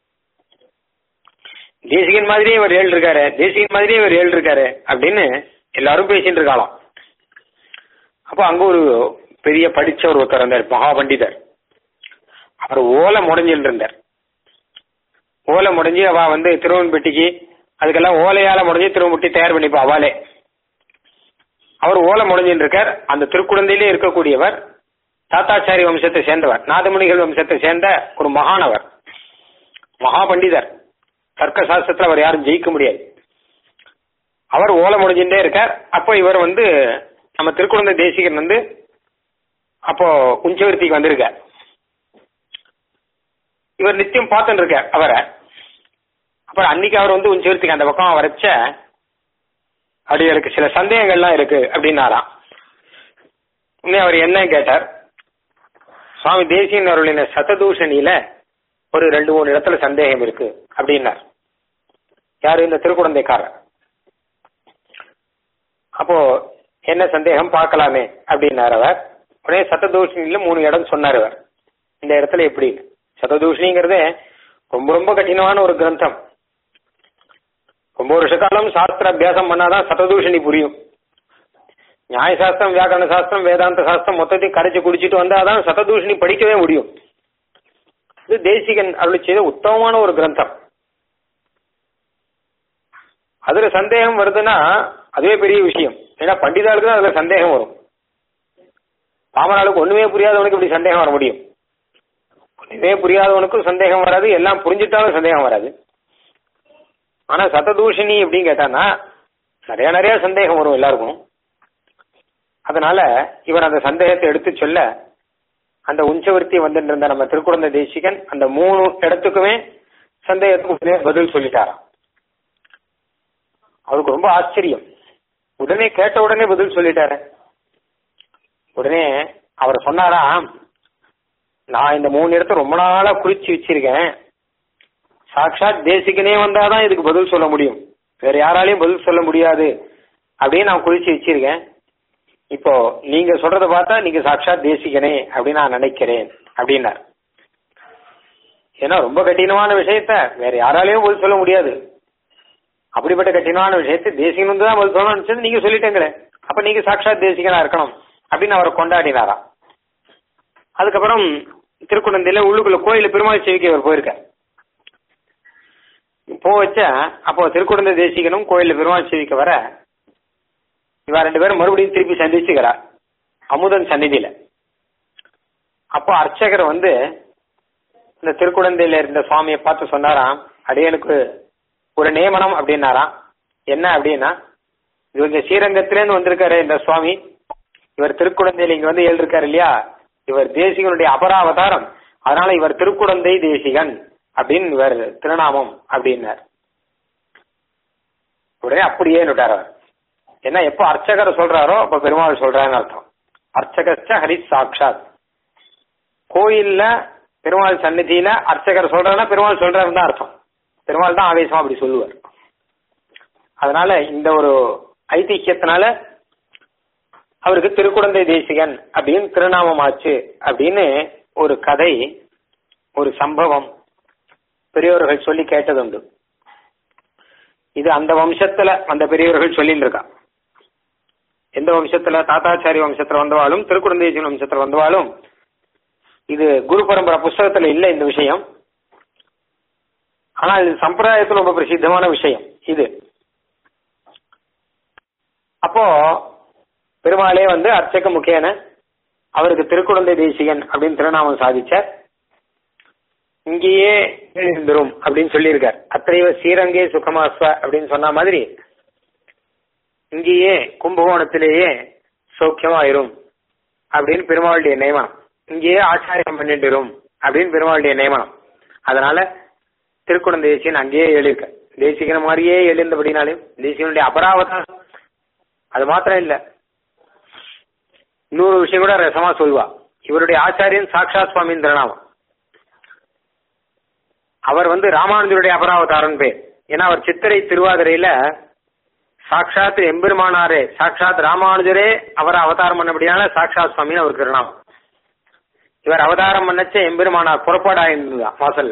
தேசிகன் மாதிரியே இவர் ஏழு இருக்காரு தேசிகன் மாதிரியே இவர் ஏழு இருக்காரு அப்படின்னு எல்லாரும் பேசிட்டு இருக்காளாம் அப்போ அங்க ஒரு பெரிய படிச்ச ஒரு ஒருத்தர் இருந்தார் மகா பண்டிதர் அவர் ஓலை முடஞ்சிட்டு இருந்தார் ஓலை முடஞ்சி அவ வந்து திருவன்பெட்டிக்கு அதுக்கெல்லாம் ஓலையால முடஞ்சி திருவம்பட்டி தயார் பண்ணிப்பா அவளே அவர் ஓலை முடஞ்சின்னு இருக்கார் அந்த திருக்குழந்தையிலே இருக்கக்கூடியவர் தாத்தாச்சாரி வம்சத்தை சேர்ந்தவர் நாதமுனிகள் வம்சத்தை சேர்ந்த ஒரு மகானவர் மகா பண்டிதர் தர்க்க சாஸ்திரத்துல அவர் யாரும் ஜெயிக்க முடியாது அவர் ஓலை முடிஞ்சுட்டே இருக்கார் அப்போ இவர் வந்து நம்ம திருக்குழந்தை தேசிகன் வந்து அப்போ உஞ்சவர்த்திக்கு வந்திருக்கார் இவர் நித்தியம் பார்த்துட்டு இருக்கார் அவரை அப்புறம் அன்னைக்கு அவர் வந்து உஞ்சவர்த்திக்கு அந்த பக்கம் வரைச்ச அடிகளுக்கு சில சந்தேகங்கள்லாம் இருக்கு அப்படின்னாராம் உடனே அவர் என்ன கேட்டார் சுவாமி தேசியன் அவர்களின் சததூஷணியில ஒரு ரெண்டு மூணு இடத்துல சந்தேகம் இருக்கு அப்படின்னார் யாரு இந்த திருக்குழந்தைக்காரர் அப்போ என்ன சந்தேகம் பார்க்கலாமே அப்படின்னார் அவர் உடனே சததூஷணியில மூணு இடம் சொன்னார் அவர் இந்த இடத்துல எப்படி சததூஷணிங்கிறதே ரொம்ப ரொம்ப கடினமான ஒரு கிரந்தம் ரொம்ப வருஷ காலம் சாஸ்திர அபியாசம் பண்ணாதான் சததூஷணி புரியும் நியாய சாஸ்திரம் வியாக்கரண சாஸ்திரம் வேதாந்த சாஸ்திரம் மொத்தத்தையும் கரைச்சு குடிச்சிட்டு வந்தாதான் சததூஷணி படிக்கவே முடியும் இது தேசிகன் அருளி செய்த உத்தமமான ஒரு கிரந்தம் அதுல சந்தேகம் வருதுன்னா அதுவே பெரிய விஷயம் ஏன்னா பண்டிதாளுக்கு தான் அதுல சந்தேகம் வரும் பாமராளுக்கு ஒண்ணுமே புரியாதவனுக்கு இப்படி சந்தேகம் வர முடியும் ஒண்ணுமே புரியாதவனுக்கும் சந்தேகம் வராது எல்லாம் புரிஞ்சிட்டாலும் சந்தேகம் வராது ஆனா சததூஷணி அப்படின்னு கேட்டான்னா நிறைய நிறைய சந்தேகம் வரும் எல்லாருக்கும் அதனால இவர் அந்த சந்தேகத்தை எடுத்து சொல்ல அந்த உஞ்சவர்த்தி வந்துட்டு இருந்த நம்ம திருக்குழந்தை தேசிகன் அந்த மூணு இடத்துக்குமே சந்தேகத்துக்கு உடனே பதில் சொல்லிட்டாராம் அவருக்கு ரொம்ப ஆச்சரியம் உடனே கேட்ட உடனே பதில் சொல்லிட்டாரு உடனே அவர் சொன்னாராம் நான் இந்த மூணு இடத்த ரொம்ப நாளா குறிச்சு வச்சிருக்கேன் சாட்சாத் தேசிகனே வந்தாதான் இதுக்கு பதில் சொல்ல முடியும் வேற யாராலையும் பதில் சொல்ல முடியாது அப்படின்னு நான் குறிச்சு வச்சிருக்கேன் இப்போ நீங்க சொல்றத பார்த்தா நீங்க சாட்சாத் தேசிகனே அப்படின்னு நான் நினைக்கிறேன் அப்படின்னார் ஏன்னா ரொம்ப கடினமான விஷயத்த வேற யாராலையும் பதில் சொல்ல முடியாது அப்படிப்பட்ட கடினமான விஷயத்தை தேசிகன் வந்து தான் பதில் சொல்லணும்னு நினைச்சது நீங்க சொல்லிட்டேங்களே அப்ப நீங்க சாட்சாத் தேசிகனா இருக்கணும் அப்படின்னு அவரை கொண்டாடினாராம் அதுக்கப்புறம் திருக்குழந்தையில உள்ளுக்குள்ள கோயில பெருமாள் சேவிக்க அவர் போயிருக்கார் போ வச்ச அப்போ திருக்குழந்தை தேசிகனும் கோயில்ல பெருமாள் சேவிக்க வர இவ ரெண்டு பேரும் மறுபடியும் திருப்பி சந்திச்சுக்கிறா அமுதன் சந்நிதியில அப்போ அர்ச்சகர் வந்து இந்த திருக்குழந்தையில இருந்த சுவாமியை பார்த்து சொன்னாராம் அடியனுக்கு ஒரு நியமனம் அப்படின்னாராம் என்ன அப்படின்னா இவங்க ஸ்ரீரங்கத்திலேருந்து வந்திருக்காரு இந்த சுவாமி இவர் திருக்குழந்தையில இங்க வந்து எழுதிருக்காரு இல்லையா இவர் தேசிகனுடைய அபராவதாரம் அதனால இவர் திருக்குழந்தை தேசிகன் அப்படின்னு இவர் திருநாமம் அப்படின்னார் உடனே அப்படியே நுட்டார் அவர் ஏன்னா எப்போ அர்ச்சகர் சொல்றாரோ அப்ப பெருமாள் சொல்றாருன்னு அர்த்தம் அர்ச்சகச்ச ஹரி சாட்சாத் கோயில்ல பெருமாள் சந்நிதியில அர்ச்சகர் சொல்றாருன்னா பெருமாள் சொல்றாருன்னு தான் அர்த்தம் பெருமாள் தான் ஆவேசமா அப்படி சொல்லுவார் அதனால இந்த ஒரு ஐதிஹ்யத்தினால அவருக்கு திருக்குழந்தை தேசிகன் அப்படின்னு திருநாமம் ஆச்சு அப்படின்னு ஒரு கதை ஒரு சம்பவம் பெரியவர்கள் சொல்லி கேட்டதுண்டு இது அந்த வம்சத்துல அந்த பெரியவர்கள் சொல்லிட்டு இருக்கா எந்த வம்சத்துல தாத்தாச்சாரி வம்சத்துல வந்தவாலும் திருக்குழந்தைஜன் வம்சத்துல வந்தவாலும் இது குரு பரம்பரை புஸ்தகத்துல இல்ல இந்த விஷயம் ஆனால் இது சம்பிரதாயத்துல ரொம்ப பிரசித்தமான விஷயம் இது அப்போ பெருமாளே வந்து அர்ச்சக முக்கியன அவருக்கு திருக்குழந்தை தேசிகன் அப்படின்னு திருநாமம் சாதிச்சார் இங்கேயே எழுந்திரும் அப்படின்னு சொல்லியிருக்கார் அத்தைவ ஸ்ரீரங்கே சுகமாஸ்வ அப்படின்னு சொன்ன மாதிரி இங்கேயே கும்பகோணத்திலேயே சௌக்கியமாயிரும் அப்படின்னு பெருமாளுடைய நியமனம் இங்கேயே ஆச்சாரியம் பண்ணிட்டுரும் அப்படின்னு பெருமாளுடைய நியமனம் அதனால திருக்குடம் தேசியன் அங்கேயே எழுதியிருக்க தேசிகன மாதிரியே எழுந்தபடினாலும் தேசியனுடைய அபராவதாரம் அது மாத்திரம் இல்ல இன்னொரு விஷயம் கூட ரசமா சொல்வா இவருடைய ஆச்சாரியன் சாக்ஷாத் சுவாமியின் திருநாமம் அவர் வந்து ராமானுஜருடைய அபராவதாரன் பேர் ஏன்னா அவர் சித்திரை திருவாதிரையில சாட்சாத் எம்பெருமானாரே சாட்சாத் ராமானுஜரே அவரை அவதாரம் பண்ணபடியான சாட்சாத் சுவாமின்னு அவருக்கு திருநாமம் இவர் அவதாரம் பண்ணச்ச எம்பெருமானார் புறப்பாடு ஆயிருந்ததுதான் வாசல்ல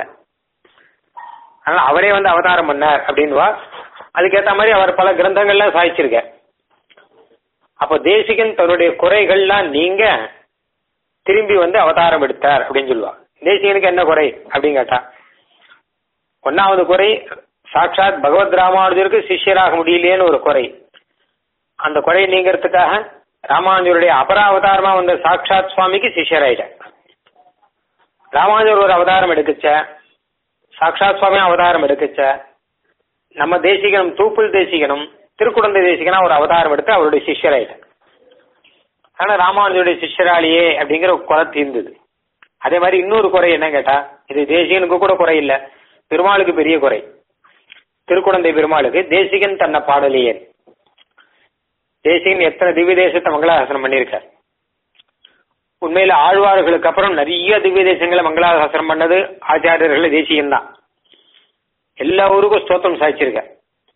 அதனால அவரே வந்து அவதாரம் பண்ணார் அப்படின்வா அதுக்கேத்த மாதிரி அவர் பல கிரந்தங்கள்லாம் சாதிச்சிருக்கார் அப்போ தேசிகன் தன்னுடைய குறைகள்லாம் நீங்க திரும்பி வந்து அவதாரம் எடுத்தார் அப்படின்னு சொல்லுவா தேசிகனுக்கு என்ன குறை அப்படின்னு கேட்டா ஒன்னாவது குறை சாட்சாத் பகவத் ராமானுஜருக்கு சிஷ்யராக முடியலையேன்னு ஒரு குறை அந்த குறை நீங்கிறதுக்காக ராமானுஜருடைய அபராவதாரமா வந்த சாட்சாத் சுவாமிக்கு சிஷ்யராயிட்ட ராமானுஜர் ஒரு அவதாரம் எடுக்கச்ச சாட்சாத் சுவாமி அவதாரம் எடுக்கச்ச நம்ம தேசிகனும் தூப்புல் தேசிகனும் திருக்குடந்தை தேசிகனா ஒரு அவதாரம் எடுத்து அவருடைய சிஷ்யராயிட்டார் ஆனா ராமானுஜருடைய சிஷ்யராளியே அப்படிங்கிற ஒரு குறை தீர்ந்தது அதே மாதிரி இன்னொரு குறை என்ன கேட்டா இது தேசிகனுக்கு கூட குறை இல்ல பெருமாளுக்கு பெரிய குறை திருக்குடந்தை பெருமாளுக்கு தேசிகன் தன்னை பாடலையே தேசிகன் எத்தனை திவ்ய தேசத்தை மங்களாசாசனம் பண்ணியிருக்கார் உண்மையில ஆழ்வார்களுக்கு அப்புறம் நிறைய திவ்ய தேசங்களை மங்களாசாசனம் பண்ணது ஆச்சாரியர்கள் தேசிகன் தான் எல்லா ஊருக்கும் ஸ்தோத்திரம் சாதிச்சிருக்கார்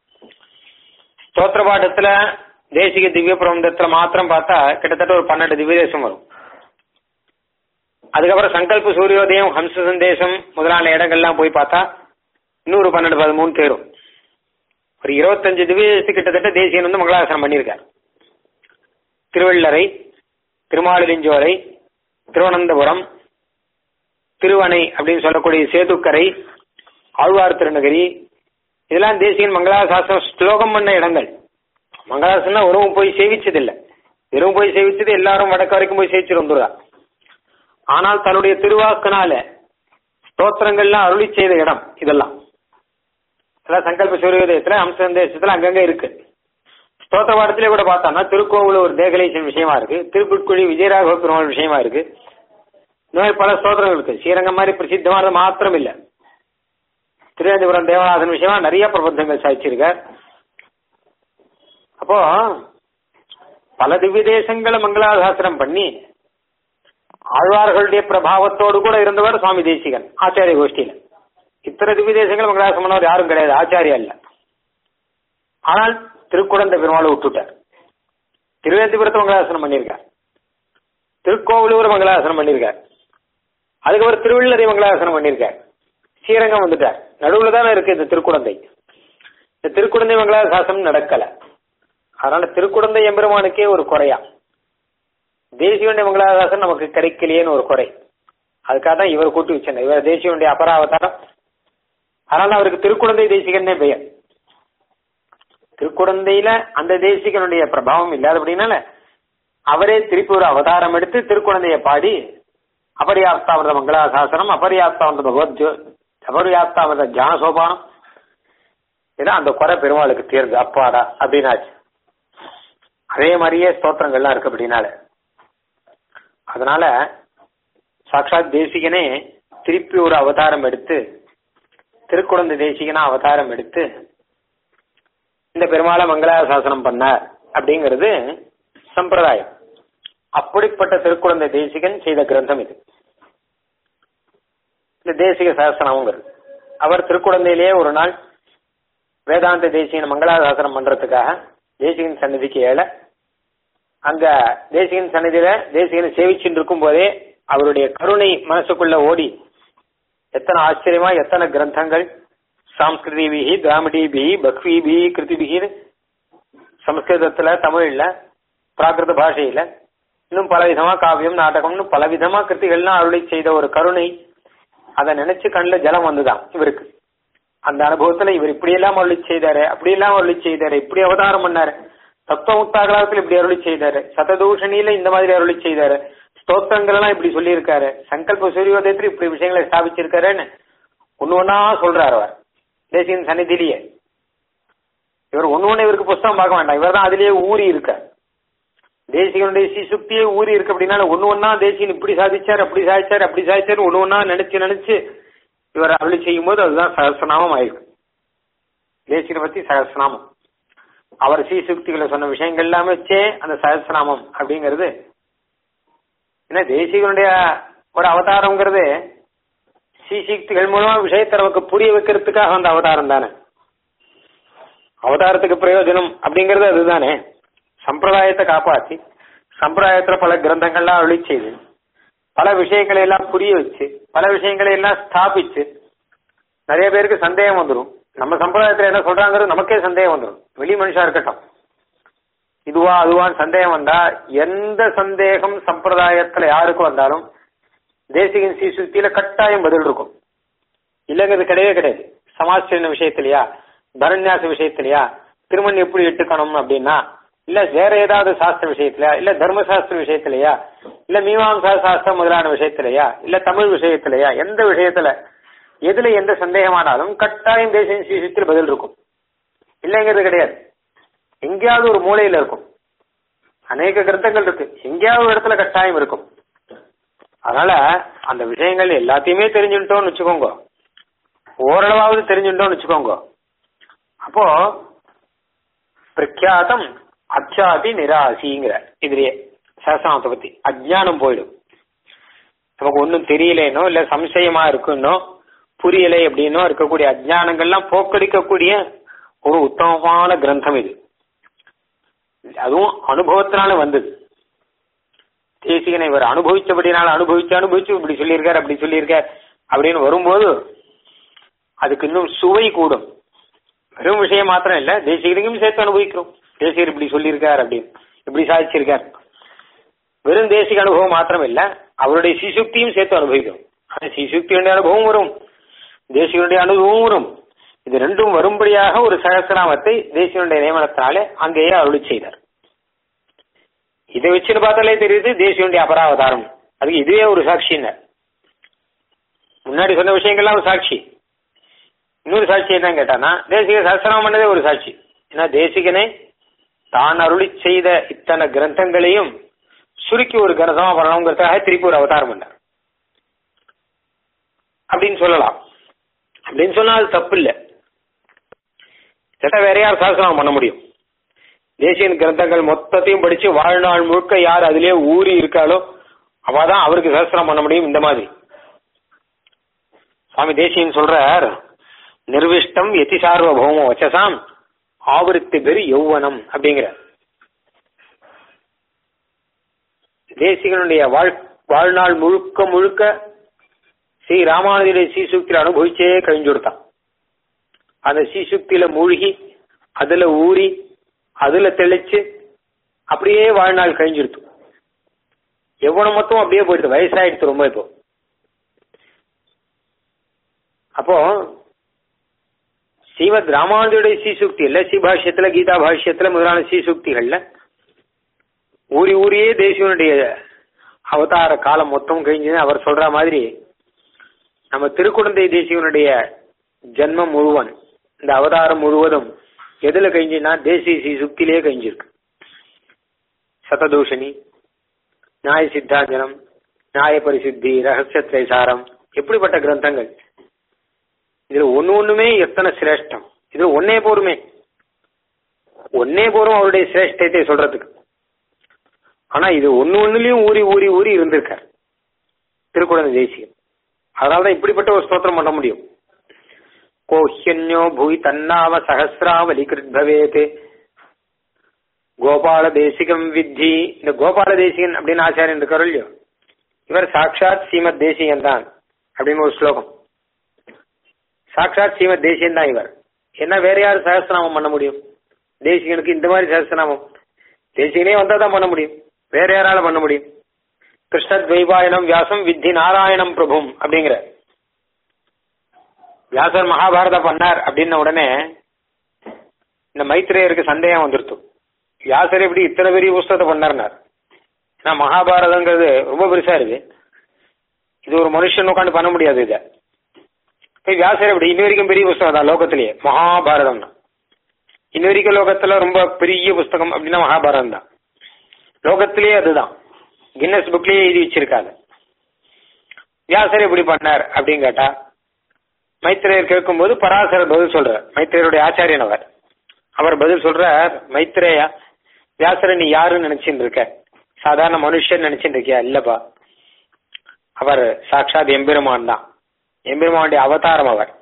ஸ்தோத்திர பாட்டத்துல தேசிக திவ்ய பிரபந்தத்துல மாத்திரம் பார்த்தா கிட்டத்தட்ட ஒரு பன்னெண்டு திவ்ய தேசம் வரும் அதுக்கப்புறம் சங்கல்ப சூரியோதயம் ஹம்ச சந்தேசம் முதலான இடங்கள்லாம் போய் பார்த்தா இன்னொரு பன்னெண்டு பதிமூணு தேரும் ஒரு இருபத்தஞ்சு திவ்ய தேசத்து கிட்டத்தட்ட தேசியன் வந்து மங்களாசனம் பண்ணியிருக்கார் திருவள்ளரை திருமாலிஞ்சோலை திருவனந்தபுரம் திருவனை அப்படின்னு சொல்லக்கூடிய சேதுக்கரை ஆழ்வார் திருநகரி இதெல்லாம் தேசியன் மங்களாசாசனம் ஸ்லோகம் பண்ண இடங்கள் மங்களாசனா ஒருவும் போய் சேவிச்சதில்லை வெறும் போய் சேவிச்சது எல்லாரும் வடக்கு வரைக்கும் போய் சேவிச்சுட்டு வந்துடுறா ஆனால் தன்னுடைய திருவாக்குனால ஸ்தோத்திரங்கள்லாம் அருளி செய்த இடம் இதெல்லாம் அதான் சங்கல்ப சூரியோதயத்துல அம்ச சந்தேசத்துல அங்கங்க இருக்கு ஸ்தோத்திர பாடத்திலே கூட பார்த்தோம்னா திருக்கோவில் ஒரு தேகலேசன் விஷயமா இருக்கு திருப்புட்குழி விஜயராகவ பெருமாள் விஷயமா இருக்கு இந்த மாதிரி பல ஸ்தோத்திரங்கள் இருக்கு ஸ்ரீரங்கம் மாதிரி பிரசித்தமானது மாத்திரம் இல்ல திருவேந்திபுரம் தேவநாதன் விஷயமா நிறைய பிரபந்தங்கள் சாதிச்சிருக்கார் அப்போ பல திவ்ய தேசங்களை மங்களாசாசனம் பண்ணி ஆழ்வார்களுடைய பிரபாவத்தோடு கூட இருந்தவர் சுவாமி தேசிகன் ஆச்சாரிய கோஷ்டியில இத்தனை திவ்ய தேசங்கள் மங்களாசம் பண்ணவர் யாரும் கிடையாது ஆச்சாரியா இல்ல ஆனால் திருக்குழந்தை பெருமாளை விட்டுட்டார் திருவேந்திபுரத்து மங்களாசனம் பண்ணியிருக்கார் திருக்கோவிலூர் மங்களாசனம் பண்ணியிருக்கார் அதுக்கப்புறம் திருவள்ளரை மங்களாசனம் பண்ணியிருக்கார் ஸ்ரீரங்கம் வந்துட்டார் நடுவுல தானே இருக்கு இந்த திருக்குடந்தை இந்த திருக்குடந்தை மங்களாசாசனம் நடக்கல அதனால திருக்குடந்தை எம்பெருமானுக்கே ஒரு குறையா தேசியனுடைய மங்களாசாசனம் நமக்கு கிடைக்கலையேன்னு ஒரு குறை அதுக்காக தான் இவர் கூட்டி வச்சேன் இவர் தேசியனுடைய அபராவதாரம் அதனால அவருக்கு திருக்குடந்தை தேசிகன்னே பெயர் திருக்குடந்தையில அந்த தேசிகனுடைய பிரபாவம் இல்லாதபடினால அவரே திருப்பி ஒரு அவதாரம் எடுத்து திருக்குழந்தையை பாடி அபரியாப்தாமிரத மங்களாசாசனம் அபரியாப்தாமிரத பகவத் அபரியாப்தாமிரத ஜான சோபானம் ஏன்னா அந்த குறை பெருமாளுக்கு தீர்ந்து அப்பாடா அப்படின்னாச்சு அதே மாதிரியே ஸ்தோத்திரங்கள்லாம் இருக்கு அப்படின்னால அதனால சாட்சாத் தேசிகனே திருப்பி ஒரு அவதாரம் எடுத்து திருக்குழந்தை தேசிகனா அவதாரம் எடுத்து இந்த பெருமாளை மங்களாசாசனம் பண்ணார் அப்படிங்கிறது சம்பிரதாயம் அப்படிப்பட்ட திருக்குழந்தை தேசிகன் செய்த கிரந்தம் இது இந்த தேசிக சாசனம்ங்கிறது அவர் திருக்குழந்தையிலேயே ஒரு நாள் வேதாந்த தேசிகன் மங்களாசாசனம் பண்றதுக்காக தேசிகன் சந்நிதிக்கு ஏழ அங்க தேசிகன் சந்நிதியில தேசிகனை சேவிச்சுட்டு இருக்கும் போதே அவருடைய கருணை மனசுக்குள்ள ஓடி எத்தனை ஆச்சரியமா எத்தனை கிரந்தங்கள் சாம்ஸ்கிருதிபிகி திராமிடிபிகி பக்விபிகி கிருதிபிகின்னு சமஸ்கிருதத்துல தமிழ்ல பிராகிருத பாஷையில இன்னும் பல விதமா காவியம் நாடகம்னு பல விதமா கிருத்திகள்லாம் அருளை செய்த ஒரு கருணை அதை நினைச்சு கண்ணில் ஜலம் வந்துதான் இவருக்கு அந்த அனுபவத்துல இவர் இப்படி எல்லாம் அருளி செய்தாரு அப்படி எல்லாம் அருளி செய்தாரு இப்படி அவதாரம் பண்ணாரு தத்துவ முத்தாகலாத்துல இப்படி அருளி செய்தாரு சததூஷணியில இந்த மாதிரி அருளி செய்தாரு ஸ்தோத்திரங்கள் எல்லாம் இப்படி சொல்லியிருக்காரு சங்கல்ப சூரியோதயத்துல இப்படி விஷயங்களை ஸ்தாபிச்சிருக்காருன்னு ஒன்னு ஒன்னா சொல்றாரு அவர் தேசியன் சன்னிதிலேயே இவர் ஒன்னு ஒண்ணு இவருக்கு புஸ்தகம் பார்க்க வேண்டாம் இவர் தான் அதுலயே ஊறி இருக்கார் தேசிகனுடைய சிசுக்தியே ஊறி இருக்கு அப்படின்னால ஒன்னு ஒன்னா தேசியன் இப்படி சாதிச்சார் அப்படி சாதிச்சார் அப்படி சாதிச்சார் ஒன்னு ஒன்னா நினைச்சு நினைச்சு இவர் அருளி செய்யும் போது அதுதான் சகசிரநாமம் ஆயிருக்கு தேசியனை பத்தி சகசிரநாமம் அவர் சீசுக்திகளை சொன்ன விஷயங்கள் எல்லாமே வச்சே அந்த சகசிரநாமம் அப்படிங்கிறது ஏன்னா தேசிகனுடைய ஒரு அவதாரம்ங்கிறது சீசீக்திகள் மூலமா விஷயத்தை நமக்கு புரிய வைக்கிறதுக்காக அந்த அவதாரம் தானே அவதாரத்துக்கு பிரயோஜனம் அப்படிங்கிறது அதுதானே சம்பிரதாயத்தை காப்பாற்றி சம்பிரதாயத்துல பல கிரந்தங்கள்லாம் அருளி செய்து பல விஷயங்களை எல்லாம் புரிய வச்சு பல விஷயங்களை எல்லாம் ஸ்தாபிச்சு நிறைய பேருக்கு சந்தேகம் வந்துடும் நம்ம சம்பிரதாயத்துல என்ன சொல்றாங்கிறது நமக்கே சந்தேகம் வந்துடும் வெளி மனுஷா இருக்கட்டும் இதுவா அதுவான்னு சந்தேகம் வந்தா எந்த சந்தேகம் சம்பிரதாயத்துல யாருக்கு வந்தாலும் தேசிகன் சீசுத்தியில கட்டாயம் பதில் இருக்கும் இல்லைங்கிறது கிடையவே கிடையாது சமாஜ்சீன விஷயத்திலயா பரண்யாச விஷயத்திலயா திருமண் எப்படி இட்டுக்கணும் அப்படின்னா இல்ல வேற ஏதாவது சாஸ்திர விஷயத்திலயா இல்ல தர்மசாஸ்திர விஷயத்திலயா இல்ல மீமாம்சா சாஸ்திரம் முதலான விஷயத்திலயா இல்ல தமிழ் விஷயத்திலயா எந்த விஷயத்துல எதுல எந்த சந்தேகமானாலும் கட்டாயம் தேசிய சீசத்தில் பதில் இருக்கும் இல்லைங்கிறது கிடையாது எங்கேயாவது ஒரு மூலையில இருக்கும் அநேக கிரந்தங்கள் இருக்கு எங்கேயாவது ஒரு இடத்துல கட்டாயம் இருக்கும் அதனால அந்த விஷயங்கள் எல்லாத்தையுமே தெரிஞ்சுட்டோம்னு வச்சுக்கோங்க ஓரளவாவது தெரிஞ்சுட்டோம்னு வச்சுக்கோங்க அப்போ பிரக்யாதம் அச்சாதி நிராசிங்கிற இதுலயே சரசனத்தை பத்தி அஜ்ஞானம் போயிடும் நமக்கு ஒன்றும் தெரியலேனோ இல்ல சம்சயமா இருக்குன்னோ புரியலை அப்படின்னோ இருக்கக்கூடிய அஜ்ஞானங்கள்லாம் போக்கடிக்கக்கூடிய ஒரு உத்தமமான கிரந்தம் இது அதுவும் அனுபவத்தினால வந்தது தேசிகனை இவர் அனுபவிச்சபடினால அனுபவிச்சு அனுபவிச்சு இப்படி சொல்லியிருக்கார் அப்படி சொல்லியிருக்கார் அப்படின்னு வரும்போது அதுக்கு இன்னும் சுவை கூடும் வெறும் விஷயம் மாத்திரம் இல்ல தேசிகனுக்கும் சேர்த்து அனுபவிக்கிறோம் தேசிகர் இப்படி சொல்லியிருக்கார் அப்படின்னு இப்படி சாதிச்சிருக்கார் வெறும் தேசிக அனுபவம் மாத்திரம் இல்ல அவருடைய சிசுக்தியும் சேர்த்து அனுபவிக்கிறோம் அந்த சிசுக்தியுடைய அனுபவம் வரும் தேசிகனுடைய அனுபவம் வரும் இது ரெண்டும் வரும்படியாக ஒரு சகசிராமத்தை தேசியனுடைய நியமனத்தினாலே அங்கேயே அருளி செய்தார் இதை வச்சுன்னு பார்த்தாலே தெரியுது தேசியனுடைய அபராவதாரம் அதுக்கு இதுவே ஒரு சாட்சின்னு முன்னாடி சொன்ன விஷயங்கள்லாம் ஒரு சாட்சி இன்னொரு சாட்சி என்ன கேட்டானா தேசிக சகசிரம் பண்ணதே ஒரு சாட்சி ஏன்னா தேசிகனே தான் அருளி செய்த இத்தனை கிரந்தங்களையும் சுருக்கி ஒரு கிரந்தமா பண்ணணுங்கிறதுக்காக திருப்பி ஒரு அவதாரம் பண்ணார் அப்படின்னு சொல்லலாம் அப்படின்னு சொன்னா அது தப்பு இல்லை கேட்டா வேற யார் சாசனம் பண்ண முடியும் தேசியன் கிரந்தங்கள் மொத்தத்தையும் படிச்சு வாழ்நாள் முழுக்க யார் அதிலே ஊறி இருக்காளோ அவதான் அவருக்கு சாஸ்திரம் பண்ண முடியும் இந்த மாதிரி சுவாமி தேசியன் சொல்றார் நிர்விஷ்டம் எதி சார்வபௌம வச்சசாம் ஆவருத்தி பெரு யௌவனம் அப்படிங்கிற தேசிகனுடைய வாழ் வாழ்நாள் முழுக்க முழுக்க ஸ்ரீ ராமானுஜருடைய சீசுக்தியில அனுபவிச்சே கழிஞ்சு கொடுத்தான் அந்த சீசுக்தியில மூழ்கி அதுல ஊறி அதுல தெளிச்சு அப்படியே வாழ்நாள் கழிஞ்சிருத்து எவ்வளவு மொத்தம் அப்படியே போயிடுது வயசாயிடுச்சு ரொம்ப இப்போ அப்போ ஸ்ரீமத் ராமானுஜருடைய சீசுக்தி இல்ல ஸ்ரீபாஷ்யத்துல கீதா பாஷ்யத்துல முதலான சீசுக்திகள்ல ஊறி ஊரியே தேசியனுடைய அவதார காலம் மொத்தம் கழிஞ்சது அவர் சொல்ற மாதிரி நம்ம திருக்குழந்தை தேசியனுடைய ஜென்மம் முழுவன் இந்த அவதாரம் முழுவதும் எதுல கழிஞ்சுன்னா தேசிய சீசுக்தியிலேயே கழிஞ்சிருக்கு சததூஷணி நியாய சித்தாஞ்சனம் நியாய பரிசுத்தி ரகசிய திரைசாரம் எப்படிப்பட்ட கிரந்தங்கள் இதுல ஒண்ணு ஒண்ணுமே எத்தனை சிரேஷ்டம் இதுல ஒன்னே போருமே ஒன்னே போரும் அவருடைய சிரேஷ்டத்தை சொல்றதுக்கு ஆனா இது ஒண்ணு ஒண்ணுலயும் ஊறி ஊறி ஊறி இருந்திருக்கார் திருக்குழந்தை தேசியம் அதனாலதான் இப்படிப்பட்ட ஒரு ஸ்தோத்திரம் பண்ண முடியும் கோஹ்யன்யோ பூய் தன்னாம சகசிராவலி கிருத்பவேத் கோபால தேசிகம் வித்தி இந்த கோபால தேசிகன் அப்படின்னு ஆச்சாரியன் இருக்காரோ இல்லையோ இவர் சாட்சாத் ஸ்ரீமத் தேசிகன் தான் அப்படின்னு ஒரு ஸ்லோகம் சாட்சாத் ஸ்ரீமத் தேசியன் தான் இவர் என்ன வேற யார் சகசிரநாமம் பண்ண முடியும் தேசிகனுக்கு இந்த மாதிரி சகசிரநாமம் தேசிகனே வந்தா தான் பண்ண முடியும் வேற யாரால பண்ண முடியும் கிருஷ்ணத்வைபாயனம் வியாசம் வித்தி நாராயணம் பிரபும் அப்படிங்கிற வியாசர் மகாபாரதம் பண்ணார் அப்படின்ன உடனே இந்த மைத்திரேயருக்கு சந்தேகம் வந்துருத்து வியாசர் எப்படி இத்தனை பெரிய புஸ்தகத்தை பண்ணார்னார் ஏன்னா மகாபாரதங்கிறது ரொம்ப பெருசா இருக்கு இது ஒரு மனுஷன் உட்காந்து பண்ண முடியாது இதை போய் வியாசர் எப்படி இன்ன வரைக்கும் பெரிய புஸ்தகம் தான் லோகத்திலேயே மகாபாரதம்னா இன்ன வரைக்கும் லோகத்துல ரொம்ப பெரிய புஸ்தகம் அப்படின்னா மகாபாரதம் தான் லோகத்திலேயே அதுதான் கின்னஸ் புக்லயே எழுதி வச்சிருக்காங்க வியாசர் எப்படி பண்ணார் அப்படின்னு கேட்டா மைத்திரேயர் கேட்கும்போது பராசரர் பதில் சொல்றார் மைத்திரேயருடைய ஆச்சாரியன் அவர் அவர் பதில் சொல்றார் மைத்திரேயா வியாசரை நீ யாருன்னு நினைச்சுட்டு இருக்க சாதாரண மனுஷன் நினைச்சுட்டு இருக்கியா இல்லப்பா அவர் சாட்சாத் எம்பெருமான் தான் எம்பெருமானுடைய அவதாரம் அவர்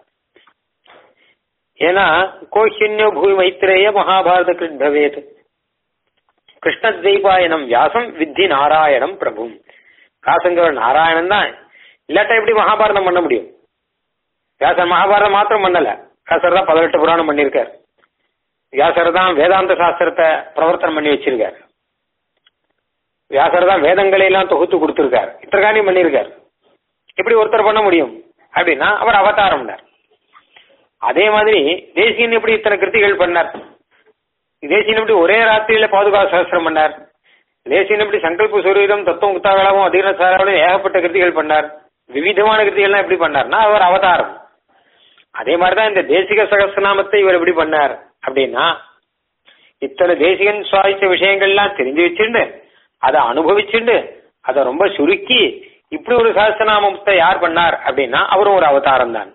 ஏன்னா கோஹின்யோ பூமி மைத்திரேய மகாபாரத கிருத்பவேத் கிருஷ்ணத்வைபாயனம் வியாசம் வித்தி நாராயணம் பிரபும் காசங்கவர் நாராயணன் தான் இல்லாட்டா எப்படி மகாபாரதம் பண்ண முடியும் வியாசர் மகாபாரதம் மாத்திரம் பண்ணல வியாசர் தான் பதினெட்டு புராணம் பண்ணியிருக்கார் வியாசர் தான் வேதாந்த சாஸ்திரத்தை பிரவர்த்தனம் பண்ணி வச்சிருக்கார் வியாசர் தான் வேதங்களை எல்லாம் தொகுத்து கொடுத்திருக்கார் இத்தனை காரியம் பண்ணியிருக்கார் எப்படி ஒருத்தர் பண்ண முடியும் அப்படின்னா அவர் அவதாரம்னார் அதே மாதிரி தேசியன் எப்படி இத்தனை கிருத்திகள் பண்ணார் தேசியன் எப்படி ஒரே ராத்திரியில பாதுகா சகசிரம் பண்ணார் தேசியன் எப்படி சங்கல்ப சூரியதம் தத்துவம் குத்தாகலாவும் அதீன சாராவும் ஏகப்பட்ட கிருத்திகள் பண்ணார் விவிதமான கிருத்திகள்லாம் எப்படி பண்ணார்னா அவர் அவதாரம் அதே மாதிரிதான் இந்த தேசிக சகசிரநாமத்தை இவர் எப்படி பண்ணார் அப்படின்னா இத்தனை தேசிகன் சுவாதிச்ச விஷயங்கள்லாம் தெரிஞ்சு வச்சுண்டு அதை அனுபவிச்சுண்டு அதை ரொம்ப சுருக்கி இப்படி ஒரு சகசிரநாமத்தை யார் பண்ணார் அப்படின்னா அவரும் ஒரு அவதாரம் தான்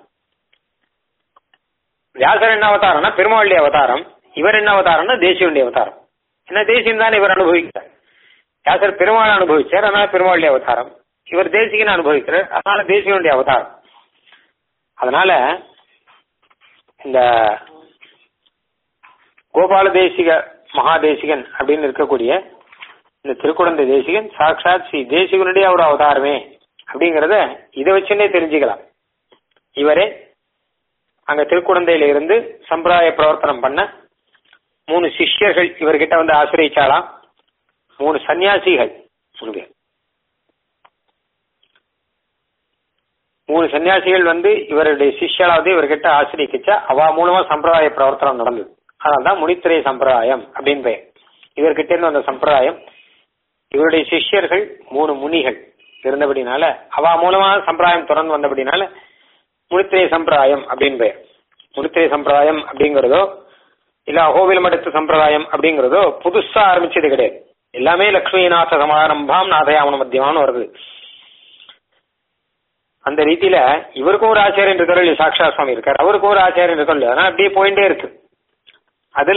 வியாசர் என்ன அவதாரம்னா பெருமாளுடைய அவதாரம் இவர் என்ன அவதாரம்னா தேசியனுடைய அவதாரம் என்ன தேசியம் தான் இவர் அனுபவிக்கிறார் வியாசர் பெருமாள் அனுபவிச்சார் அதனால பெருமாளுடைய அவதாரம் இவர் தேசிகன் அனுபவிக்கிறார் அதனால தேசியனுடைய அவதாரம் அதனால இந்த கோபால தேசிக மகாதேசிகன் அப்படின்னு இருக்கக்கூடிய இந்த திருக்குழந்தை தேசிகன் சாட்சாத் ஸ்ரீ தேசிகனுடைய ஒரு அவதாரமே அப்படிங்கறத இதை வச்சுன்னே தெரிஞ்சுக்கலாம் இவரே அங்க திருக்குழந்தையில இருந்து சம்பிரதாய பிரவர்த்தனம் பண்ண மூணு சிஷ்யர்கள் இவர்கிட்ட வந்து ஆசிரியிச்சாலாம் மூணு சன்னியாசிகள் மூணு பேர் மூணு சன்னியாசிகள் வந்து இவருடைய சிஷ்யலாவது இவர்கிட்ட ஆசிரியக்கிச்சா அவ மூலமா சம்பிரதாய பிரவர்த்தனம் நடந்தது அதனால்தான் முனித்திரை சம்பிரதாயம் அப்படின்னு பெயர் இவர்கிட்ட இருந்து வந்த சம்பிரதாயம் இவருடைய சிஷ்யர்கள் மூணு முனிகள் இருந்தபடினால அவ மூலமா சம்பிரதாயம் தொடர்ந்து வந்தபடினால முனித்திரை சம்பிரதாயம் அப்படின்னு பெயர் முனித்திரை சம்பிரதாயம் அப்படிங்கிறதோ இல்ல அகோவில் மடத்து சம்பிரதாயம் அப்படிங்கிறதோ புதுசா ஆரம்பிச்சது கிடையாது எல்லாமே லக்ஷ்மிநாத சமாரம்பாம் நாதயாமன மத்தியமானு வருது அந்த ரீதியில இவருக்கும் ஒரு ஆச்சாரியன் இருக்காரு இல்லையா சாக்ஷா சுவாமி இருக்காரு அவருக்கும் ஒரு ஆச்சாரியன் இருக்கும் இல்லையா ஆனா அப்படியே போயிட்டே இருக்கு அதுல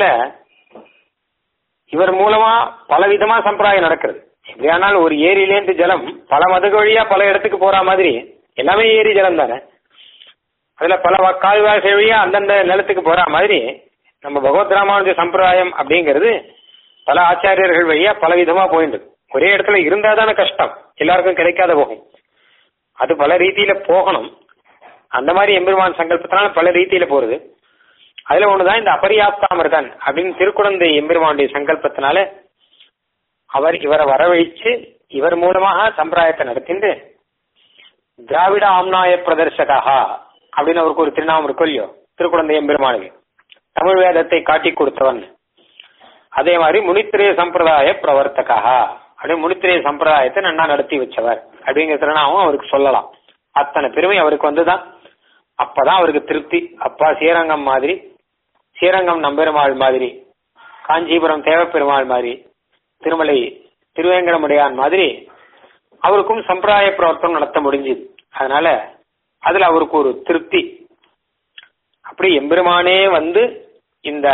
இவர் மூலமா பல விதமா சம்பிரதாயம் நடக்கிறது எப்படியானால் ஒரு ஏரியிலேருந்து ஜலம் பல மதுகு வழியா பல இடத்துக்கு போற மாதிரி எல்லாமே ஏரி ஜலம் தானே அதுல பல வ- கால்வாய் வழியா அந்தந்த நிலத்துக்கு போற மாதிரி நம்ம பகவத் ராமானுஜ சம்பிரதாயம் அப்படிங்கிறது பல ஆச்சாரியர்கள் வழியா பல விதமா போயிட்டு இருக்கு. ஒரே இடத்துல இருந்தா தானே கஷ்டம் எல்லாருக்கும் கிடைக்காத போகும் அது பல ரீதியில போகணும் அந்த மாதிரி எம்பெருமான் சங்கல்பத்தினால பல ரீதியில போறது அதுல ஒண்ணுதான் இந்த அபரியாப்தாமிருதன் அப்படின்னு திருக்குழந்தை எம்பெருமானுடைய சங்கல்பத்தினால அவர் இவரை வரவழைச்சு இவர் மூலமாக சம்பிரதாயத்தை நடத்திட்டு திராவிட ஆம்நாய பிரதர்சகா அப்படின்னு அவருக்கு ஒரு திருநாமம் இருக்கும் இல்லையோ திருக்குழந்தை எம்பெருமானுக்கு தமிழ் வேதத்தை காட்டி கொடுத்தவன் அதே மாதிரி முனித்திரே சம்பிரதாய பிரவர்த்தகா அப்படியே முனித்திரே சம்பிரதாயத்தை நன்னா நடத்தி வச்சவர் அப்படிங்கிற திருநாமம் அவருக்கு சொல்லலாம் அத்தனை பெருமை அவருக்கு வந்துதான் அப்பதான் அவருக்கு திருப்தி அப்பா ஸ்ரீரங்கம் மாதிரி ஸ்ரீரங்கம் நம்பெருமாள் மாதிரி காஞ்சிபுரம் தேவப்பெருமாள் மாதிரி திருமலை திருவேங்கடமுடையான் மாதிரி அவருக்கும் சம்பிரதாய பிரவர்த்தனம் நடத்த முடிஞ்சுது அதனால அதுல அவருக்கு ஒரு திருப்தி அப்படி எம்பெருமானே வந்து இந்த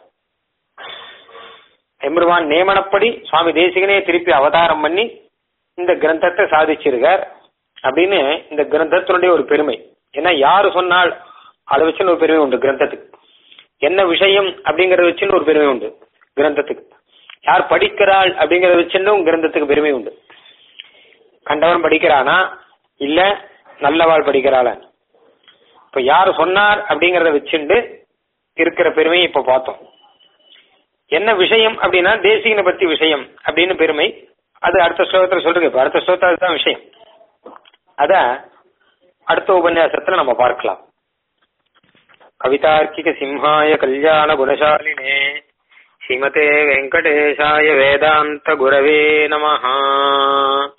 எம்பெருமான் நியமனப்படி சுவாமி தேசிகனே திருப்பி அவதாரம் பண்ணி இந்த கிரந்தத்தை சாதிச்சிருக்கார் அப்படின்னு இந்த கிரந்தத்தினுடைய ஒரு பெருமை ஏன்னா யாரு சொன்னால் அதை வச்சுன்னு ஒரு பெருமை உண்டு கிரந்தத்துக்கு என்ன விஷயம் அப்படிங்கறத வச்சுன்னு ஒரு பெருமை உண்டு கிரந்தத்துக்கு யார் படிக்கிறாள் அப்படிங்கறத வச்சுன்னும் கிரந்தத்துக்கு பெருமை உண்டு கண்டவன் படிக்கிறானா இல்ல நல்லவாள் படிக்கிறாளா இப்ப யாரு சொன்னார் அப்படிங்கறத வச்சுண்டு இருக்கிற பெருமையை இப்ப பார்த்தோம் என்ன விஷயம் அப்படின்னா தேசிகனை பத்தி விஷயம் அப்படின்னு பெருமை அது அடுத்த ஸ்லோகத்துல சொல்றீங்க இப்ப அடுத்த ஸ்லோகத்துல அதுதான் விஷயம் அத அடுத்த உபன்யாசத்துல நம்ம பார்க்கலாம் கவிதார்க்கிக சிம்ஹாய கல்யாண குணசாலினே ஸ்ரீமதே வெங்கடேஷாய வேதாந்த குரவே நமஹா